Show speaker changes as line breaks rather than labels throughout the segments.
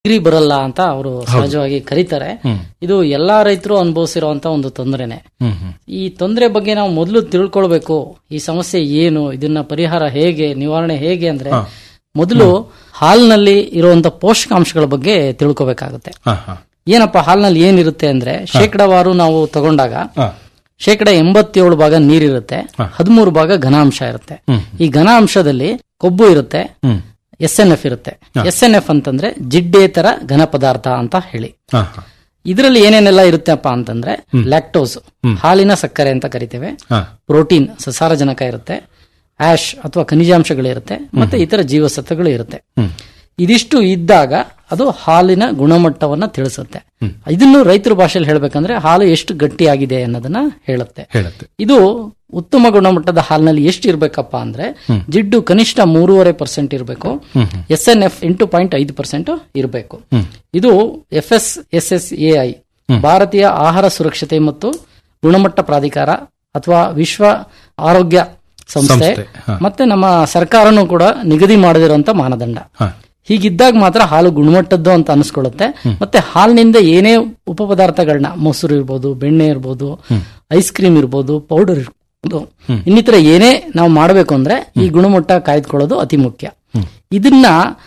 Degree ಬರಲ್ಲ ಅಂತ ಅವರು ಸಹಜವಾಗಿ ಕರೀತಾರೆ ಇದು ಎಲ್ಲಾ ರೈತರು ಅನುಭವಿಸಿರುವಂತ ಒಂದು ತೊಂದರೆನೆ
ಹ್ಮ್ ಹ್ಮ್
ಈ ತೊಂದರೆ ಬಗ್ಗೆ ನಾವು ಮೊದಲು ತಿಳ್ಕೊಳ್ಬೇಕು ಈ ಸಮಸ್ಯೆ ಏನು ಇದನ್ನ ಪರಿಹಾರ ಹೇಗೆ ನಿವಾರಣೆ ಹೇಗೆ ಅಂದ್ರೆ ಮೊದಲು ಹಾಲಿನಲ್ಲಿ ಇರುವಂತ ಪೋಷಕಾಂಶಗಳ ಬಗ್ಗೆ ತಿಳ್ಕೊಬೇಕಾಗುತ್ತೆ
ಹಾ ಹಾ
ಏನಪ್ಪ ಹಾಲಿನಲ್ಲಿ ಏನಿರುತ್ತೆ ಅಂದ್ರೆ ಶೇಕಡವಾರು ನಾವು ತಗೊಂಡಾಗ
ಹಾ
ಶೇಕಡ ಎಂಬತ್ತೇಳು ಭಾಗ ನೀರಿರುತ್ತೆ ಹದಿಮೂರು ಭಾಗ ಘನಾಂಶ ಇರುತ್ತೆ ಈ ಘನಾಂಶದಲ್ಲಿ ಕೊಬ್ಬು ಇರುತ್ತೆ
ಹ್ಮ್
ಎಸ್ ಎನ್ ಎಫ್ ಇರುತ್ತೆ ಎಸ್ ಎನ್ ಎಫ್ ಅಂತಂದ್ರೆ ಜಿಡ್ಡೇತರ ಘನ ಪದಾರ್ಥ ಅಂತ ಹೇಳಿ
ಹಾ ಹಾ
ಇದರಲ್ಲಿ ಏನೇನೆಲ್ಲ ಇರುತ್ತೆಪ್ಪ ಅಂತಂದ್ರೆ ಲ್ಯಾಕ್ಟೋಸ್ ಹಾಲಿನ ಸಕ್ಕರೆ ಅಂತ ಕರಿತೇವೆ
ಹಾ
ಪ್ರೋಟೀನ್ ಸಸಾರಜನಕ ಇರುತ್ತೆ ಆಶ್ ಅಥವಾ ಖನಿಜಾಂಶಗಳಿರುತ್ತೆ ಮತ್ತೆ ಇತರ ಜೀವಸತ್ವಗಳು ಇರುತ್ತೆ ಇದಿಷ್ಟು ಇದ್ದಾಗ ಅದು ಹಾಲಿನ ಗುಣಮಟ್ಟವನ್ನ ತಿಳಿಸುತ್ತೆ ಇದನ್ನು ರೈತರ ಭಾಷೆಯಲ್ಲಿ ಹೇಳ್ಬೇಕಂದ್ರೆ ಹಾಲು ಎಷ್ಟು ಗಟ್ಟಿಯಾಗಿದೆ ಅನ್ನೋದನ್ನ ಹೇಳುತ್ತೆ
ಹೇಳುತ್ತೆ
ಇದು ಉತ್ತಮ ಗುಣಮಟ್ಟದ ಹಾಲಿನಲ್ಲಿ ಎಷ್ಟು ಇರ್ಬೇಕಪ್ಪ ಅಂದ್ರೆ ಜಿಡ್ಡು ಕನಿಷ್ಠ ಮೂರುವರೆ ಪರ್ಸೆಂಟ್ ಇರಬೇಕು ಎಸ್ ಎನ್ ಎಫ್ ಎಂಟು ಪಾಯಿಂಟ್ ಐದು ಪರ್ಸೆಂಟ್ ಇರಬೇಕು ಇದು F S S S A I ಭಾರತೀಯ ಆಹಾರ ಸುರಕ್ಷತೆ ಮತ್ತು ಗುಣಮಟ್ಟ ಪ್ರಾಧಿಕಾರ ಅಥವಾ ವಿಶ್ವ ಆರೋಗ್ಯ ಸಂಸ್ಥೆ
ಸಂಸ್ಥೆ, ಹಾ.
ಮತ್ತೆ ನಮ್ಮ ಸರ್ಕಾರನೂ ಕೂಡ ನಿಗದಿ ಮಾಡದಿರುವಂತ ಮಾನದಂಡ
ಹಾ
ಹೀಗಿದ್ದಾಗ ಮಾತ್ರ ಹಾಲು ಗುಣಮಟ್ಟದ್ದು ಅಂತ ಅನಿಸ್ಕೊಳ್ಳುತ್ತೆ ಮತ್ತೆ ಹಾಲಿನಿಂದ ಏನೇ ಉಪಪದಾರ್ಥಗಳನ್ನ ಮೊಸರು ಇರ್ಬೋದು ಬೆಣ್ಣೆ ಇರ್ಬೋದು ಐಸ್ ಕ್ರೀಮ್ ಇರ್ಬೋದು ಪೌಡರ್ ಇರ್ಬೋದು ಇನ್ನಿತರ ಏನೇ ನಾವು ಮಾಡಬೇಕು ಅಂದ್ರೆ ಈ ಗುಣಮಟ್ಟ ಕಾಯ್ದುಕೊಳ್ಳೋದು ಅತಿ ಮುಖ್ಯ ಇದನ್ನ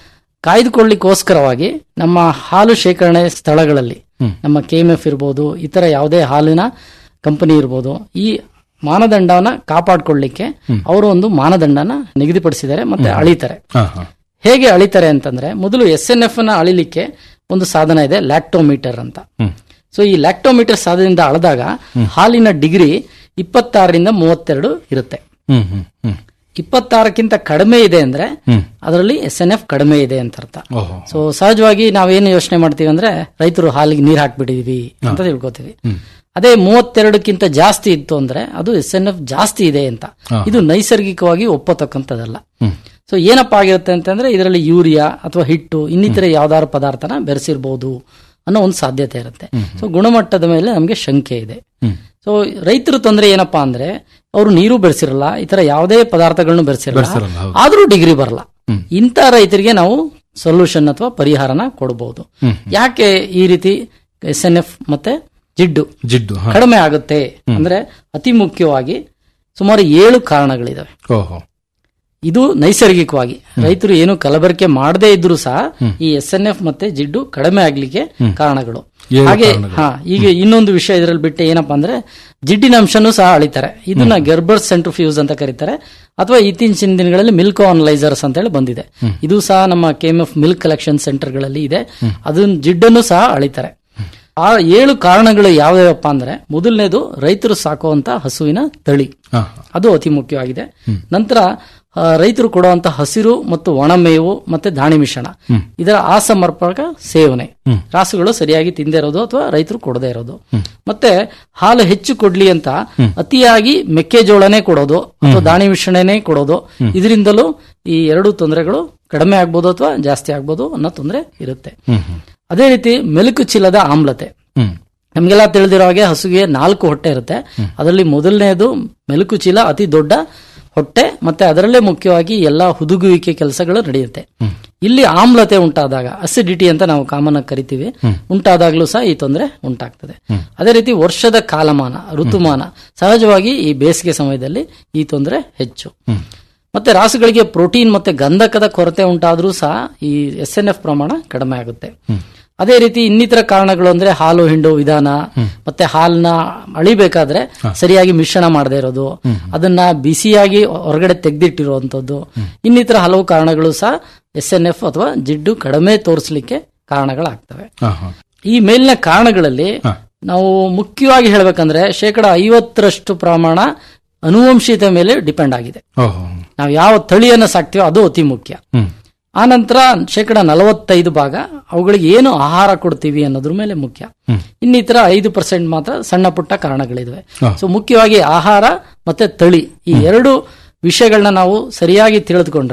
ಕಾಯ್ದುಕೊಳ್ಳಿಕ್ಕೋಸ್ಕರವಾಗಿ ನಮ್ಮ ಹಾಲು ಶೇಖರಣೆ ಸ್ಥಳಗಳಲ್ಲಿ ನಮ್ಮ ಕೆ ಎಂ ಎಫ್ ಇರ್ಬೋದು ಇತರ ಯಾವುದೇ ಹಾಲಿನ ಕಂಪನಿ ಇರ್ಬೋದು ಈ ಮಾನದಂಡವನ್ನ ಕಾಪಾಡ್ಕೊಳ್ಳಿಕ್ಕೆ ಅವರು ಒಂದು ಮಾನದಂಡನ ನಿಗದಿಪಡಿಸಿದ್ದಾರೆ ಮತ್ತೆ ಅಳಿತಾರೆ
ಹಾ ಹಾ
ಹೇಗೆ ಅಳಿತಾರೆ ಅಂತಂದ್ರೆ ಮೊದಲು ಎಸ್ ಎನ್ ಎಫ್ ನ ಅಳಿಲಿಕ್ಕೆ ಒಂದು ಸಾಧನ ಇದೆ ಲ್ಯಾಕ್ಟೋಮೀಟರ್ ಅಂತ ಸೊ ಈ ಲ್ಯಾಕ್ಟೋಮೀಟರ್ ಸಾಧನದಿಂದ ಅಳೆದಾಗ ಹಾಲಿನ ಡಿಗ್ರಿ ಇಪ್ಪತ್ತಾರರಿಂದ ಮೂವತ್ತೆರಡು ಇರುತ್ತೆ
ಹ್ಮ್ ಹ್ಮ್ ಹ್ಮ್
ಇಪ್ಪತ್ತಾರಕ್ಕಿಂತ ಕಡಿಮೆ ಇದೆ ಅಂದ್ರೆ ಅದರಲ್ಲಿ ಎಸ್ ಎನ್ ಎಫ್ ಕಡಿಮೆ ಇದೆ ಅಂತ ಅರ್ಥ
ಓಹೋ
ಸೊ ಸಹಜವಾಗಿ ನಾವೇನು ಯೋಚನೆ ಮಾಡ್ತೀವಿ ಅಂದ್ರೆ ರೈತರು ಹಾಲಿಗೆ ನೀರ್ ಹಾಕ್ಬಿಟ್ಟಿದೀವಿ ಅಂತ ತಿಳ್ಕೊತೀವಿ ಅದೇ ಮೂವತ್ತೆರಡಕ್ಕಿಂತ ಜಾಸ್ತಿ ಇತ್ತು ಅಂದ್ರೆ ಅದು ಎಸ್ ಎನ್ ಎಫ್ ಜಾಸ್ತಿ ಇದೆ ಅಂತ ಇದು ನೈಸರ್ಗಿಕವಾಗಿ ಒಪ್ಪತಕ್ಕಂಥದ್ದಲ್ಲ ಸೊ ಏನಪ್ಪಾ ಆಗಿರುತ್ತೆ ಅಂತಂದ್ರೆ ಇದರಲ್ಲಿ ಯೂರಿಯಾ ಅಥವಾ ಹಿಟ್ಟು ಇನ್ನಿತರ ಯಾವ್ದಾದ್ರು ಪದಾರ್ಥನ ಬೆರೆಸಿರ್ಬೋದು ಅನ್ನೋ ಒಂದು ಸಾಧ್ಯತೆ ಇರುತ್ತೆ ಸೊ ಗುಣಮಟ್ಟದ ಮೇಲೆ ನಮಗೆ ಶಂಕೆ ಇದೆ ಸೊ ರೈತರ ತೊಂದರೆ ಏನಪ್ಪಾ ಅಂದ್ರೆ ಅವರು ನೀರು ಬೆರೆಸಿರಲ್ಲ ಈ ತರ ಯಾವುದೇ ಪದಾರ್ಥಗಳನ್ನು ಬೆರೆಸಿರಲ್ಲ
ಬೆರ್ಸಿರಲ್ಲ, ಹೌದು.
ಆದ್ರೂ ಡಿಗ್ರಿ ಬರಲ್ಲ ಇಂಥ ರೈತರಿಗೆ ನಾವು ಸೊಲ್ಯೂಷನ್ ಅಥವಾ ಪರಿಹಾರನ ಕೊಡಬಹುದು ಯಾಕೆ ಈ ರೀತಿ ಎಸ್ ಎನ್ ಎಫ್ ಮತ್ತೆ ಜಿಡ್ಡು
ಜಿಡ್ಡು ಹಾ
ಕಡಿಮೆ ಆಗುತ್ತೆ ಅಂದ್ರೆ ಅತಿ ಮುಖ್ಯವಾಗಿ ಸುಮಾರು ಏಳು ಕಾರಣಗಳಿದಾವೆ
ಓಹೋ
ಇದು ನೈಸರ್ಗಿಕವಾಗಿ ರೈತರು ಏನು ಕಲಬೆರಕೆ ಮಾಡದೇ ಇದ್ರು ಸಹ ಈ ಎಸ್ ಎನ್ ಎಫ್ ಮತ್ತೆ ಜಿಡ್ಡು ಕಡಿಮೆ ಆಗ್ಲಿಕ್ಕೆ ಕಾರಣಗಳು
ಏಳು
ಹಾಗೆ
ಕಾರಣಗಳು.
ಹಾ ಈಗ ಇನ್ನೊಂದು ವಿಷಯ ಇದರಲ್ಲಿ ಬಿಟ್ಟು ಏನಪ್ಪಾ ಅಂದ್ರೆ ಜಿಡ್ಡಿನ ಅಂಶನೂ ಸಹ ಅಳಿತಾರೆ ಇದನ್ನ ಗೆರ್ಬರ್ ಸೆಂಟ್ರಿಫ್ಯೂಸ್ ಅಂತ ಕರೀತಾರೆ ಅಥವಾ ಇತ್ತೀಚಿನ ದಿನಗಳಲ್ಲಿ ಮಿಲ್ಕ್ ಆನಲೈಸರ್ಸ್ ಅಂತ ಹೇಳಿ ಬಂದಿದೆ ಇದು ಸಹ ನಮ್ಮ K M F milk collection ಸೆಂಟರ್ಗಳಲ್ಲಿ ಇದೆ ಅದನ್ನ ಜಿಡ್ಡನ್ನು ಸಹ ಅಳಿತಾರೆ ಆ ಏಳು ಕಾರಣಗಳು ಯಾವ್ಯಾವಪ್ಪ ಅಂದ್ರೆ ಮೊದಲನೇದು ರೈತರು ಸಾಕುವಂತ ಹಸುವಿನ ತಳಿ
ಹಾ
ಅದು ಅತಿ ಮುಖ್ಯವಾಗಿದೆ ನಂತರ ಆ, ರೈತರು ಕೊಡುವಂತ ಹಸಿರು ಮತ್ತು ಒಣಮೇವು ಮತ್ತೆ ದಾಣಿ ಮಿಶ್ರಣ ಇದರ ಅಸಮರ್ಪಕ ಸೇವನೆ ರಾಸುಗಳು ಸರಿಯಾಗಿ ತಿಂದೇ ಇರೋದು ಅಥವಾ ರೈತರು ಕೊಡದೇ ಇರೋದು ಮತ್ತೆ ಹಾಲು ಹೆಚ್ಚು ಕೊಡ್ಲಿ ಅಂತ ಅತಿಯಾಗಿ ಮೆಕ್ಕೆಜೋಳನೇ ಕೊಡೋದು ಅಥವಾ ದಾಣಿ ಮಿಶ್ರಣನೇ ಕೊಡೋದು ಇದರಿಂದಲೂ ಈ ಎರಡು ತೊಂದರೆಗಳು ಕಡಿಮೆ ಆಗ್ಬೋದು ಅಥವಾ ಜಾಸ್ತಿ ಆಗ್ಬೋದು ಅನ್ನೋ ತೊಂದರೆ ಇರುತ್ತೆ ಅದೇ ರೀತಿ ಮೆಲುಕು ಚೀಲದ ಆಮ್ಲತೆ
ಹ್ಮ್
ನಮ್ಗೆಲ್ಲ ತಿಳಿದಿರೋ ಹಾಗೆ ಹಸುಗೆ ನಾಲ್ಕು ಹೊಟ್ಟೆ ಇರುತ್ತೆ ಅದರಲ್ಲಿ ಮೊದಲನೇದು ಮೆಲುಕು ಚೀಲ ಅತಿ ದೊಡ್ಡ ಹೊಟ್ಟೆ ಮತ್ತೆ ಅದರಲ್ಲೇ ಮುಖ್ಯವಾಗಿ ಎಲ್ಲಾ ಹುದುಗುವಿಕೆ ಕೆಲಸಗಳು ನಡೆಯುತ್ತೆ ಇಲ್ಲಿ ಆಮ್ಲತೆ ಉಂಟಾದಾಗ ಅಸಿಡಿಟಿ ಅಂತ ನಾವು ಕಾಮನ್ ಆಗಿ ಕರಿತೀವಿ ಉಂಟಾದಾಗ್ಲೂ ಸಹ ಈ ತೊಂದರೆ ಉಂಟಾಗ್ತದೆ ಅದೇ ರೀತಿ ವರ್ಷದ ಕಾಲಮಾನ ಋತುಮಾನ ಸಹಜವಾಗಿ ಈ ಬೇಸಿಗೆ ಸಮಯದಲ್ಲಿ ಈ ತೊಂದರೆ ಹೆಚ್ಚು ಮತ್ತೆ ರಾಸುಗಳಿಗೆ ಪ್ರೋಟೀನ್ ಮತ್ತೆ ಗಂಧಕದ ಕೊರತೆ ಉಂಟಾದ್ರೂ ಸಹ ಈ ಎಸ್ ಎನ್ ಎಫ್ ಪ್ರಮಾಣ ಕಡಿಮೆ ಆಗುತ್ತೆ ಅದೇ ರೀತಿ ಇನ್ನಿತರ ಕಾರಣಗಳು ಅಂದ್ರೆ ಹಾಲು ಹಿಂಡು ವಿಧಾನ ಮತ್ತೆ ಹಾಲನ್ನ ಅಳಿಬೇಕಾದ್ರೆ ಸರಿಯಾಗಿ ಮಿಶ್ರಣ ಮಾಡದೇ ಇರೋದು ಅದನ್ನ ಬಿಸಿಯಾಗಿ ಹೊರಗಡೆ ತೆಗೆದಿಟ್ಟಿರುವಂತದ್ದು ಇನ್ನಿತರ ಹಲವು ಕಾರಣಗಳು ಸಹ ಎಸ್ ಎನ್ ಎಫ್ ಅಥವಾ ಜಿಡ್ಡು ಕಡಿಮೆ ತೋರಿಸಲಿಕ್ಕೆ ಕಾರಣಗಳಾಗ್ತವೆ
ಹಾ ಹಾ
ಈ ಮೇಲಿನ ಕಾರಣಗಳಲ್ಲಿ ನಾವು ಮುಖ್ಯವಾಗಿ ಹೇಳ್ಬೇಕಂದ್ರೆ ಶೇಕಡ ಐವತ್ತರಷ್ಟು ಪ್ರಮಾಣ ಅನುವಂಶೀಯತೆ ಮೇಲೆ ಡಿಪೆಂಡ್ ಆಗಿದೆ
ಓಹೋ
ನಾವು ಯಾವ ತಳಿಯನ್ನು ಸಾಕ್ತೀವೋ ಅದು ಅತಿ ಮುಖ್ಯ
ಹ್ಮ್
ಆ ನಂತರ ಶೇಕಡ ನಲವತ್ತೈದು ಭಾಗ ಅವುಗಳಿಗೆ ಏನು ಆಹಾರ ಕೊಡ್ತೀವಿ ಅನ್ನೋದ್ರ ಮೇಲೆ ಮುಖ್ಯ ಇನ್ನಿತರ ಐದು ಪರ್ಸೆಂಟ್ ಮಾತ್ರ ಸಣ್ಣ ಪುಟ್ಟ ಕಾರಣಗಳಿವೆ
ಹಾ.
ಸೊ ಮುಖ್ಯವಾಗಿ ಆಹಾರ ಮತ್ತೆ ತಳಿ ಈ ಎರಡು ವಿಷಯಗಳನ್ನ ನಾವು ಸರಿಯಾಗಿ ತಿಳಿದುಕೊಂಡ್ರೆ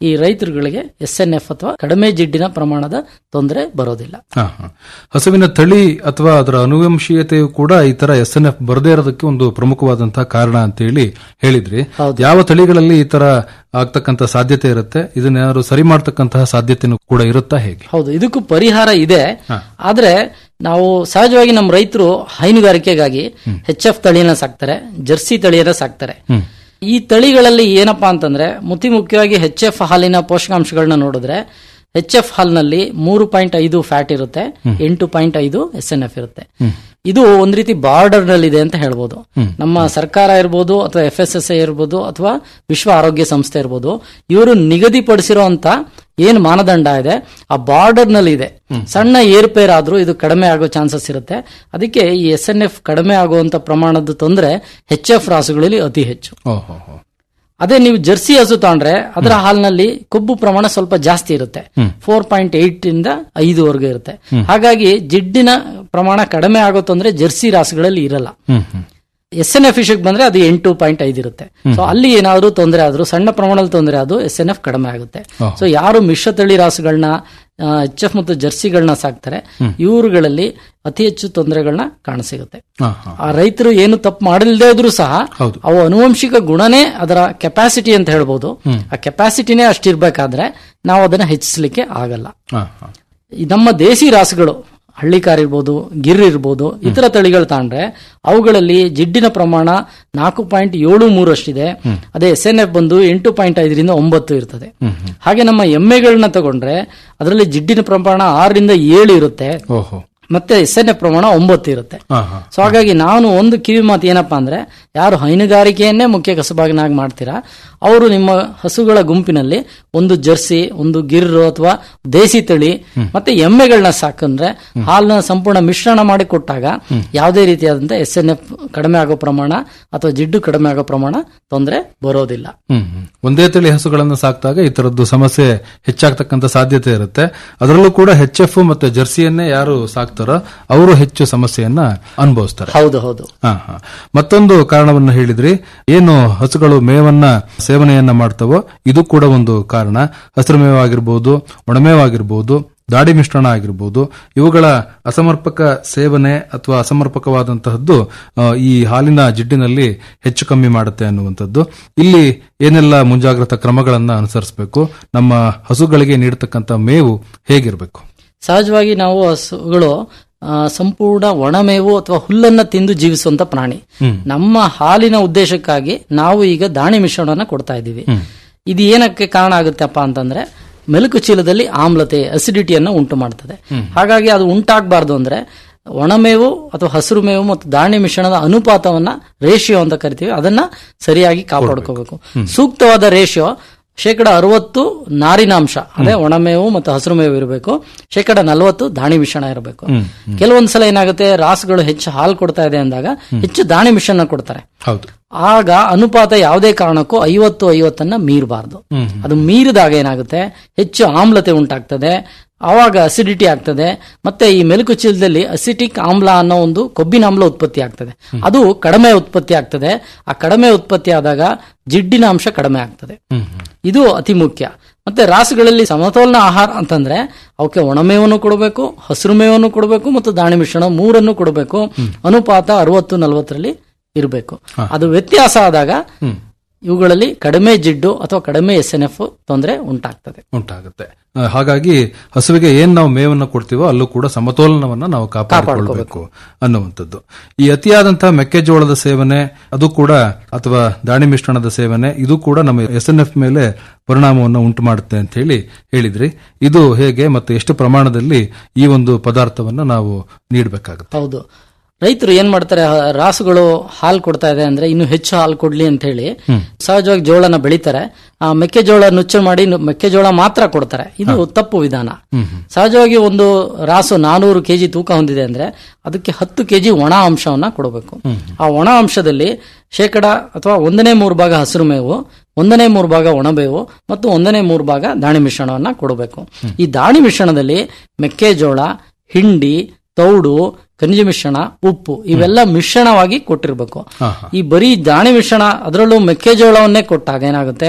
ಈ ರೈತರುಗಳಿಗೆ ಎಸ್ ಎನ್ ಎಫ್ ಅಥವಾ ಕಡಿಮೆ ಜಿಡ್ಡಿನ ಪ್ರಮಾಣದ ತೊಂದರೆ ಬರೋದಿಲ್ಲ
ಹಾ, ಹಾ. ಹಸುವಿನ ತಳಿ ಅಥವಾ ಅದರ ಅನುವಂಶೀಯತೆಯು ಕೂಡ ಈ ತರ ಎಸ್ ಎನ್ ಎಫ್ ಬರದೇ ಇರೋದಕ್ಕೆ ಒಂದು ಪ್ರಮುಖವಾದಂತಹ ಕಾರಣ ಅಂತ ಹೇಳಿ ಹೇಳಿದ್ರಿ ಯಾವ ತಳಿಗಳಲ್ಲಿ ಈ ತರ ಆಗ್ತಕ್ಕಂತ ಸಾಧ್ಯತೆ ಇರುತ್ತೆ ಇದನ್ನೇನಾದ್ರು ಸರಿ ಮಾಡ್ತಕ್ಕಂತಹ ಸಾಧ್ಯತೆನೂ ಕೂಡ ಇರುತ್ತಾ ಹೇಗೆ
ಹೌದು ಇದಕ್ಕೂ ಪರಿಹಾರ ಇದೆ ಆದ್ರೆ ನಾವು ಸಹಜವಾಗಿ ನಮ್ಮ ರೈತರು ಹೈನುಗಾರಿಕೆಗಾಗಿ ಎಚ್ ಎಫ್ ತಳಿಯನ್ನ ಸಾಕ್ತಾರೆ ಜರ್ಸಿ ತಳಿಯನ್ನ ಸಾಕ್ತಾರೆ ಈ ತಳಿಗಳಲ್ಲಿ ಏನಪ್ಪಾ ಅಂತಂದ್ರೆ ಮುತಿ ಮುಖ್ಯವಾಗಿ ಎಚ್ ಎಫ್ ಹಾಲಿನ ಪೋಷಕಾಂಶಗಳನ್ನ ನೋಡಿದ್ರೆ ಎಚ್ ಎಫ್ ಹಾಲ್ನಲ್ಲಿ ಮೂರು ಪಾಯಿಂಟ್ ಐದು ಫ್ಯಾಟ್ ಇರುತ್ತೆ ಎಂಟು ಪಾಯಿಂಟ್ ಐದು ಎಸ್ ಎನ್ ಎಫ್ ಇರುತ್ತೆ ಇದು ಒಂದ್ ರೀತಿ ಬಾರ್ಡರ್ ನಲ್ಲಿ ಇದೆ ಅಂತ ಹೇಳ್ಬೋದು ನಮ್ಮ ಸರ್ಕಾರ ಇರ್ಬೋದು ಅಥವಾ ಎಫ್ ಎಸ್ ಎಸ್ ಐ ಇರ್ಬೋದು ಅಥವಾ ವಿಶ್ವ ಆರೋಗ್ಯ ಸಂಸ್ಥೆ ಇರ್ಬೋದು ಇವರು ನಿಗದಿಪಡಿಸಿರುವಂತ ಏನ್ ಮಾನದಂಡ ಇದೆ ಆ ಬಾರ್ಡರ್ ನಲ್ಲಿ ಇದೆ ಸಣ್ಣ ಏರ್ಪೇರ್ ಆದ್ರೂ ಇದು ಕಡಿಮೆ ಆಗೋ ಚಾನ್ಸಸ್ ಇರುತ್ತೆ ಅದಕ್ಕೆ ಈ ಎಸ್ ಎನ್ ಎಫ್ ಕಡಿಮೆ ಆಗುವಂತ ಪ್ರಮಾಣದ ತೊಂದರೆ ಎಚ್ ಎಫ್ ರಾಸುಗಳಲ್ಲಿ ಅತಿ ಹೆಚ್ಚು
ಓಹೋ ಹೋ.
ಅದೇ ನೀವು ಜರ್ಸಿ ಹಸು ತಗೊಂಡ್ರೆ ಅದರ ಹಾಲಿನಲ್ಲಿ ಕೊಬ್ಬು ಪ್ರಮಾಣ ಸ್ವಲ್ಪ ಜಾಸ್ತಿ ಇರುತ್ತೆ ಫೋರ್ ಪಾಯಿಂಟ್ ಏಟ್ ಇಂದ ಐದುವರೆಗೂ ಇರುತ್ತೆ ಹಾಗಾಗಿ ಜಿಡ್ಡಿನ ಪ್ರಮಾಣ ಕಡಿಮೆ ಆಗೋ ತೊಂದ್ರೆ ಜರ್ಸಿ ರಾಸುಗಳಲ್ಲಿ ಇರಲ್ಲ
ಹ್ಮ್ ಹ್ಮ್
ಎಸ್ ಎನ್ ಎಫ್ ವಿಷಯಕ್ಕೆ ಬಂದ್ರೆ ಅದು ಎಂಟು ಪಾಯಿಂಟ್ ಐದು ಇರುತ್ತೆ ಸೊ ಅಲ್ಲಿ ಏನಾದ್ರೂ ತೊಂದರೆ ಆದ್ರೂ ಸಣ್ಣ ಪ್ರಮಾಣದಲ್ಲಿ ತೊಂದರೆ ಆದ್ರೂ ಎಸ್ ಎನ್ ಎಫ್ ಕಡಿಮೆ ಆಗುತ್ತೆ ಸೊ ಯಾರು ಮಿಶ್ರತಳಿ ರಾಸುಗಳನ್ನ ಎಚ್ ಎಫ್ ಮತ್ತು ಜರ್ಸಿಗಳನ್ನ ಸಾಕ್ತಾರೆ ಇವರುಗಳಲ್ಲಿ ಅತಿ ಹೆಚ್ಚು ತೊಂದರೆಗಳನ್ನ ಕಾಣಸಿಗುತ್ತೆ
ಹಾ, ಹಾ.
ಆ ರೈತರು ಏನು ತಪ್ಪು ಮಾಡಲಿಲ್ಲದೆ ಇದ್ರೂ ಸಹ
ಹೌದು.
ಅವು ಅನುವಂಶಿಕ ಗುಣನೇ ಅದರ ಕೆಪಾಸಿಟಿ ಅಂತ ಹೇಳ್ಬೋದು ಆ ಕೆಪಾಸಿಟಿನೇ ಅಷ್ಟಿರ್ಬೇಕಾದ್ರೆ ನಾವು ಅದನ್ನ ಹೆಚ್ಚಿಸಲಿಕ್ಕೆ ಆಗಲ್ಲ
ಹಾ, ಹಾ.
ಈ ನಮ್ಮ ದೇಸಿ ರಾಸುಗಳು ಹಳ್ಳಿಕಾರ್ ಇರ್ಬೋದು ಗಿರ್ ಇರ್ಬೋದು ಇತರ ತಳಿಗಳು ತಾಂಡ್ರೆ ಅವುಗಳಲ್ಲಿ ಜಿಡ್ಡಿನ ಪ್ರಮಾಣ ನಾಲ್ಕು ಪಾಯಿಂಟ್ ಏಳು ಮೂರು ಅಷ್ಟಿದೆ ಅದೇ ಎಸ್ ಎನ್ ಎಫ್ ಬಂದು ಎಂಟು ಪಾಯಿಂಟ್ ಐದರಿಂದ ಒಂಬತ್ತು ಇರ್ತದೆ ಹಾಗೆ ನಮ್ಮ ಎಮ್ಮೆಗಳನ್ನ ತಗೊಂಡ್ರೆ ಅದರಲ್ಲಿ ಜಿಡ್ಡಿನ ಪ್ರಮಾಣ ಆರರಿಂದ ಏಳು ಇರುತ್ತೆ
ಓಹೋ
ಮತ್ತೆ ಎಸ್ ಎನ್ ಎಫ್ ಪ್ರಮಾಣ ಒಂಬತ್ತು ಇರುತ್ತೆ
ಹಾ, ಹಾ.
ಸೊ ಹಾಗಾಗಿ ನಾನು ಒಂದು ಕಿವಿ ಮಾತು ಏನಪ್ಪಾ ಅಂದ್ರೆ ಯಾರು ಹೈನುಗಾರಿಕೆಯನ್ನೇ ಮುಖ್ಯ ಕಸಬಾಗಿನಾಗಿ ಮಾಡ್ತೀರಾ ಅವರು ನಿಮ್ಮ ಹಸುಗಳ ಗುಂಪಿನಲ್ಲಿ ಒಂದು ಜರ್ಸಿ ಒಂದು ಗಿರ್ರು ಅಥವಾ ದೇಸಿ ತಳಿ ಮತ್ತೆ ಎಮ್ಮೆಗಳನ್ನ ಸಾಕಂದ್ರೆ ಹಾಲನ್ನ ಸಂಪೂರ್ಣ ಮಿಶ್ರಣ ಮಾಡಿ ಕೊಟ್ಟಾಗ ಯಾವುದೇ ರೀತಿಯಾದಂತ ಎಸ್ ಎನ್ ಎಫ್ ಕಡಿಮೆ ಆಗೋ ಪ್ರಮಾಣ ಅಥವಾ ಜಿಡ್ಡು ಕಡಿಮೆ ಆಗೋ ಪ್ರಮಾಣ ತೊಂದರೆ ಬರೋದಿಲ್ಲ
ಹ್ಮ್ ಹ್ಮ್. ಒಂದೇ ತಳಿ ಹಸುಗಳನ್ನು ಸಾಕಿದಾಗ ಈ ತರದ್ದು ಸಮಸ್ಯೆ ಹೆಚ್ಚಾಗ್ತಕ್ಕಂತ ಸಾಧ್ಯತೆ ಇರುತ್ತೆ ಅದರಲ್ಲೂ ಕೂಡ ಎಚ್ ಎಫ್ ಮತ್ತೆ ಜರ್ಸಿಯನ್ನೇ ಯಾರು ಸಾಕ್ತಾರೋ ಅವರು ಹೆಚ್ಚು ಸಮಸ್ಯೆಯನ್ನ ಅನುಭವಿಸ್ತಾರೆ
ಹೌದು ಹೌದು
ಹಾ, ಹಾ. ಮತ್ತೊಂದು ಕಾರಣವನ್ನು ಹೇಳಿದ್ರಿ ಏನು ಹಸುಗಳು ಮೇವನ್ನ ಸೇವನೆಯನ್ನ ಮಾಡ್ತವೋ ಇದು ಕೂಡ ಒಂದು ಕಾರಣ ಹಸಿರು ಮೇವಾಗಿರ್ಬೋದು ಒಣಮೇವಾಗಿರ್ಬೋದು ದಾಡಿ ಮಿಶ್ರಣ ಆಗಿರ್ಬೋದು ಇವುಗಳ ಅಸಮರ್ಪಕ ಸೇವನೆ ಅಥವಾ ಅಸಮರ್ಪಕವಾದಂತಹದ್ದು ಆ, ಈ ಹಾಲಿನ ಜಿಡ್ಡಿನಲ್ಲಿ ಹೆಚ್ಚು ಕಮ್ಮಿ ಮಾಡುತ್ತೆ ಅನ್ನುವಂಥದ್ದು ಇಲ್ಲಿ ಏನೆಲ್ಲ ಮುಂಜಾಗ್ರತಾ ಕ್ರಮಗಳನ್ನ ಅನುಸರಿಸಬೇಕು ನಮ್ಮ ಹಸುಗಳಿಗೆ ನೀಡತಕ್ಕಂತ ಮೇವು ಹೇಗಿರಬೇಕು
ಸಹಜವಾಗಿ ನಾವು ಹಸುಗಳು ಆ, ಸಂಪೂರ್ಣ ಒಣಮೇವು ಅಥವಾ ಹುಲ್ಲನ್ನ ತಿಂದು ಜೀವಿಸುವಂತ ಪ್ರಾಣಿ ನಮ್ಮ ಹಾಲಿನ ಉದ್ದೇಶಕ್ಕಾಗಿ ನಾವು ಈಗ ದಾಣಿ ಮಿಶ್ರಣವನ್ನ ಕೊಡ್ತಾ ಇದ್ದೀವಿ ಇದು ಏನಕ್ಕೆ ಕಾರಣ ಆಗುತ್ತಪ್ಪ ಅಂತಂದ್ರೆ ಮೆಲುಕು ಚೀಲದಲ್ಲಿ ಆಮ್ಲತೆ ಅಸಿಡಿಟಿಯನ್ನ ಉಂಟು ಮಾಡ್ತದೆ ಹಾಗಾಗಿ ಅದು ಉಂಟಾಗಬಾರ್ದು ಅಂದ್ರೆ ಒಣಮೇವು ಅಥವಾ ಹಸಿರು ಮೇವು ಮತ್ತು ದಾಣಿ ಮಿಶ್ರಣದ ಅನುಪಾತವನ್ನ ರೇಷಿಯೋ ಅಂತ ಕರಿತೀವಿ ಅದನ್ನ ಸರಿಯಾಗಿ ಕಾಪಾಡ್ಕೋಬೇಕು ಸೂಕ್ತವಾದ ರೇಷಿಯೋ ಶೇಕಡ ಅರವತ್ತು ನಾರಿನಾಂಶ ಅದೇ ಒಣಮೇವು ಮತ್ತು ಹಸಿರು ಮೇವು ಇರಬೇಕು ಶೇಕಡ ನಲವತ್ತು ದಾಣಿ ಮಿಶ್ರಣ ಇರಬೇಕು ಕೆಲವೊಂದ್ ಸಲ ಏನಾಗುತ್ತೆ ರಾಸುಗಳು ಹೆಚ್ಚು ಹಾಲು ಕೊಡ್ತಾ ಇದೆ ಅಂದಾಗ ಹೆಚ್ಚು ದಾಣಿ ಮಿಶ್ರಣ ಕೊಡ್ತಾರೆ
ಹೌದು
ಆಗ ಅನುಪಾತ ಯಾವುದೇ ಕಾರಣಕ್ಕೂ ಐವತ್ತು ಐವತ್ತನ್ನ ಮೀರಬಾರ್ದು ಅದು ಮೀರಿದಾಗ ಏನಾಗುತ್ತೆ ಹೆಚ್ಚು ಆಮ್ಲತೆ ಉಂಟಾಗ್ತದೆ ಆವಾಗ ಅಸಿಡಿಟಿ ಆಗ್ತದೆ ಮತ್ತೆ ಈ ಮೆಲುಕು ಚೀಲದಲ್ಲಿ ಅಸಿಟಿಕ್ ಆಮ್ಲ ಅನ್ನೋ ಒಂದು ಕೊಬ್ಬಿನ ಆಮ್ಲ ಉತ್ಪತ್ತಿ ಆಗ್ತದೆ ಅದು ಕಡಿಮೆ ಉತ್ಪತ್ತಿ ಆಗ್ತದೆ ಆ ಕಡಿಮೆ ಉತ್ಪತ್ತಿ ಆದಾಗ ಜಿಡ್ಡಿನ ಅಂಶ ಕಡಿಮೆ ಆಗ್ತದೆ ಇದು ಅತಿ ಮುಖ್ಯ ಮತ್ತೆ ರಾಸುಗಳಲ್ಲಿ ಸಮತೋಲನ ಆಹಾರ ಅಂತಂದ್ರೆ ಅವಕ್ಕೆ ಒಣಮೇವನ್ನು ಕೊಡಬೇಕು ಹಸಿರು ಮೇವನ್ನು ಕೊಡಬೇಕು ಮತ್ತು ದಾಣಿ ಮಿಶ್ರಣ ಮೂರನ್ನು ಕೊಡಬೇಕು ಅನುಪಾತ ಅರವತ್ತು ನಲವತ್ತರಲ್ಲಿ ಇರಬೇಕು ಅದು ವ್ಯತ್ಯಾಸ ಆದಾಗ ಇವುಗಳಲ್ಲಿ ಕಡಿಮೆ ಜಿಡ್ಡು ಅಥವಾ ಕಡಿಮೆ ಎಸ್ ಎನ್ ಎಫ್ ತೊಂದರೆ ಉಂಟಾಗ್ತದೆ
ಉಂಟಾಗುತ್ತೆ ಆ, ಹಾಗಾಗಿ ಹಸುವಿಗೆ ಏನ್ ನಾವು ಮೇವನ್ನು ಕೊಡ್ತೀವೋ ಅಲ್ಲೂ ಕೂಡ ಸಮತೋಲನವನ್ನ ನಾವು ಕಾಪಾಡಿಕೊಳ್ಬೇಕು ಅನ್ನುವಂಥದ್ದು ಈ ಅತಿಯಾದಂತಹ ಮೆಕ್ಕೆಜೋಳದ ಸೇವನೆ ಅದು ಕೂಡ ಅಥವಾ ದಾಣಿ ಮಿಶ್ರಣದ ಸೇವನೆ ಇದು ಕೂಡ ನಮ್ಮ ಎಸ್ ಎನ್ ಎಫ್ ಮೇಲೆ ಪರಿಣಾಮವನ್ನು ಉಂಟು ಮಾಡುತ್ತೆ ಅಂತ ಹೇಳಿ ಹೇಳಿದ್ರಿ ಇದು ಹೇಗೆ ಮತ್ತು ಎಷ್ಟು ಪ್ರಮಾಣದಲ್ಲಿ ಈ ಒಂದು ಪದಾರ್ಥವನ್ನ ನಾವು ನೀಡಬೇಕಾಗುತ್ತೆ
ಹೌದು ರೈತರು ಏನ್ ಮಾಡ್ತಾರೆ ಹ- ರಾಸುಗಳು ಹಾಲು ಕೊಡ್ತಾ ಇದೆ ಅಂದ್ರೆ ಇನ್ನು ಹೆಚ್ಚು ಹಾಲು ಕೊಡ್ಲಿ ಅಂತ ಹೇಳಿ ಸಹಜವಾಗಿ ಜೋಳನ ಬೆಳಿತಾರೆ ಆ ಮೆಕ್ಕೆಜೋಳ ನುಚ್ಚು ಮಾಡಿ ನು- ಮೆಕ್ಕೆಜೋಳ ಮಾತ್ರ ಕೊಡ್ತಾರೆ ಇದು ತಪ್ಪು ವಿಧಾನ ಸಹಜವಾಗಿ ಒಂದು ರಾಸು ನಾನೂರು ಕೆಜಿ ತೂಕ ಹೊಂದಿದೆ ಅಂದ್ರೆ ಅದಕ್ಕೆ ಹತ್ತು ಕೆಜಿ ಒಣ ಅಂಶವನ್ನ ಕೊಡಬೇಕು ಆ ಒಣ ಅಂಶದಲ್ಲಿ ಶೇಕಡ ಅಥವಾ ಒಂದನೇ ಮೂರು ಭಾಗ ಹಸಿರು ಮೇವು ಒಂದನೇ ಮೂರು ಭಾಗ ಒಣಬೇವು ಮತ್ತು ಒಂದನೇ ಮೂರು ಭಾಗ ದಾಣಿ ಮಿಶ್ರಣವನ್ನ ಕೊಡಬೇಕು ಈ ದಾಣಿ ಮಿಶ್ರಣದಲ್ಲಿ ಮೆಕ್ಕೆಜೋಳ ಹಿಂಡಿ ತೌಡು ಖನಿಜ ಮಿಶ್ರಣ ಉಪ್ಪು ಇವೆಲ್ಲ ಮಿಶ್ರಣವಾಗಿ ಕೊಟ್ಟಿರ್ಬೇಕು ಈ ಬರೀ ದಾಣಿ ಮಿಶ್ರಣ ಅದರಲ್ಲೂ ಮೆಕ್ಕೆಜೋಳವನ್ನೇ ಕೊಟ್ಟಾಗ ಏನಾಗುತ್ತೆ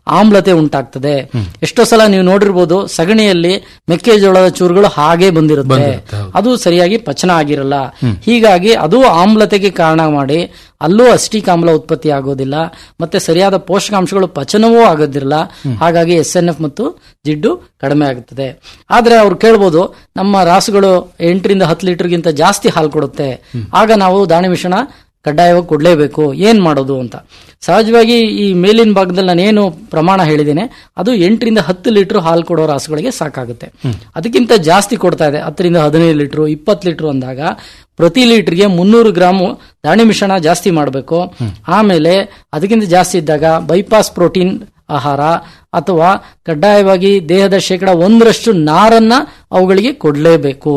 ಆಮ್ಲತೆ ಉಂಟಾಗ್ತದೆ ಎಷ್ಟೋ ಸಲ ನೀವು ನೋಡಿರ್ಬೋದು ಸಗಣಿಯಲ್ಲಿ ಮೆಕ್ಕೆಜೋಳದ ಚೂರುಗಳು ಹಾಗೆ ಬಂದಿರುತ್ತೆ ಅದು ಸರಿಯಾಗಿ ಪಚನ ಆಗಿರಲ್ಲ ಹೀಗಾಗಿ ಅದು ಆಮ್ಲತೆಗೆ ಕಾರಣ ಮಾಡಿ ಅಲ್ಲೂ ಅಸ್ಟಿಕ್ ಆಮ್ಲ ಉತ್ಪತ್ತಿ ಆಗೋದಿಲ್ಲ ಮತ್ತೆ ಸರಿಯಾದ ಪೋಷಕಾಂಶಗಳು ಪಚನವೂ ಆಗೋದಿಲ್ಲ ಹಾಗಾಗಿ ಎಸ್ ಎನ್ ಎಫ್ ಮತ್ತು ಜಿಡ್ಡು ಕಡಿಮೆ ಆಗುತ್ತದೆ ಆದ್ರೆ ಅವ್ರು ಕೇಳ್ಬೋದು ನಮ್ಮ ರಾಸುಗಳು ಎಂಟರಿಂದ ಹತ್ತು ಲೀಟರ್ಗಿಂತ ಜಾಸ್ತಿ ಹಾಲು ಕೊಡುತ್ತೆ ಆಗ ನಾವು ದಾಣಿ ಮಿಶ್ರಣ ಕಡ್ಡಾಯವಾಗಿ ಕೊಡ್ಲೇಬೇಕು ಏನ್ ಮಾಡೋದು ಅಂತ ಸಹಜವಾಗಿ ಈ ಮೇಲಿನ ಭಾಗದಲ್ಲಿ ನಾನು ಏನು ಪ್ರಮಾಣ ಹೇಳಿದ್ದೇನೆ ಅದು ಎಂಟರಿಂದ ಹತ್ತು ಲೀಟರ್ ಹಾಲು ಕೊಡೋ ರಾಸುಗಳಿಗೆ ಸಾಕಾಗುತ್ತೆ ಅದಕ್ಕಿಂತ ಜಾಸ್ತಿ ಕೊಡ್ತಾ ಇದೆ ಹತ್ತರಿಂದ ಹದಿನೈದು ಲೀಟರ್ ಇಪ್ಪತ್ತು ಲೀಟರ್ ಅಂದಾಗ ಪ್ರತಿ ಲೀಟರ್ಗೆ ಮುನ್ನೂರು ಗ್ರಾಮ್ ದಾಣಿ ಮಿಶ್ರಣ ಜಾಸ್ತಿ ಮಾಡಬೇಕು ಆಮೇಲೆ ಅದಕ್ಕಿಂತ ಜಾಸ್ತಿ ಇದ್ದಾಗ ಬೈಪಾಸ್ ಪ್ರೋಟೀನ್ ಆಹಾರ ಅಥವಾ ಕಡ್ಡಾಯವಾಗಿ ದೇಹದ ಶೇಕಡ ಒಂದರಷ್ಟು ನಾರನ್ನ ಅವುಗಳಿಗೆ ಕೊಡಲೇಬೇಕು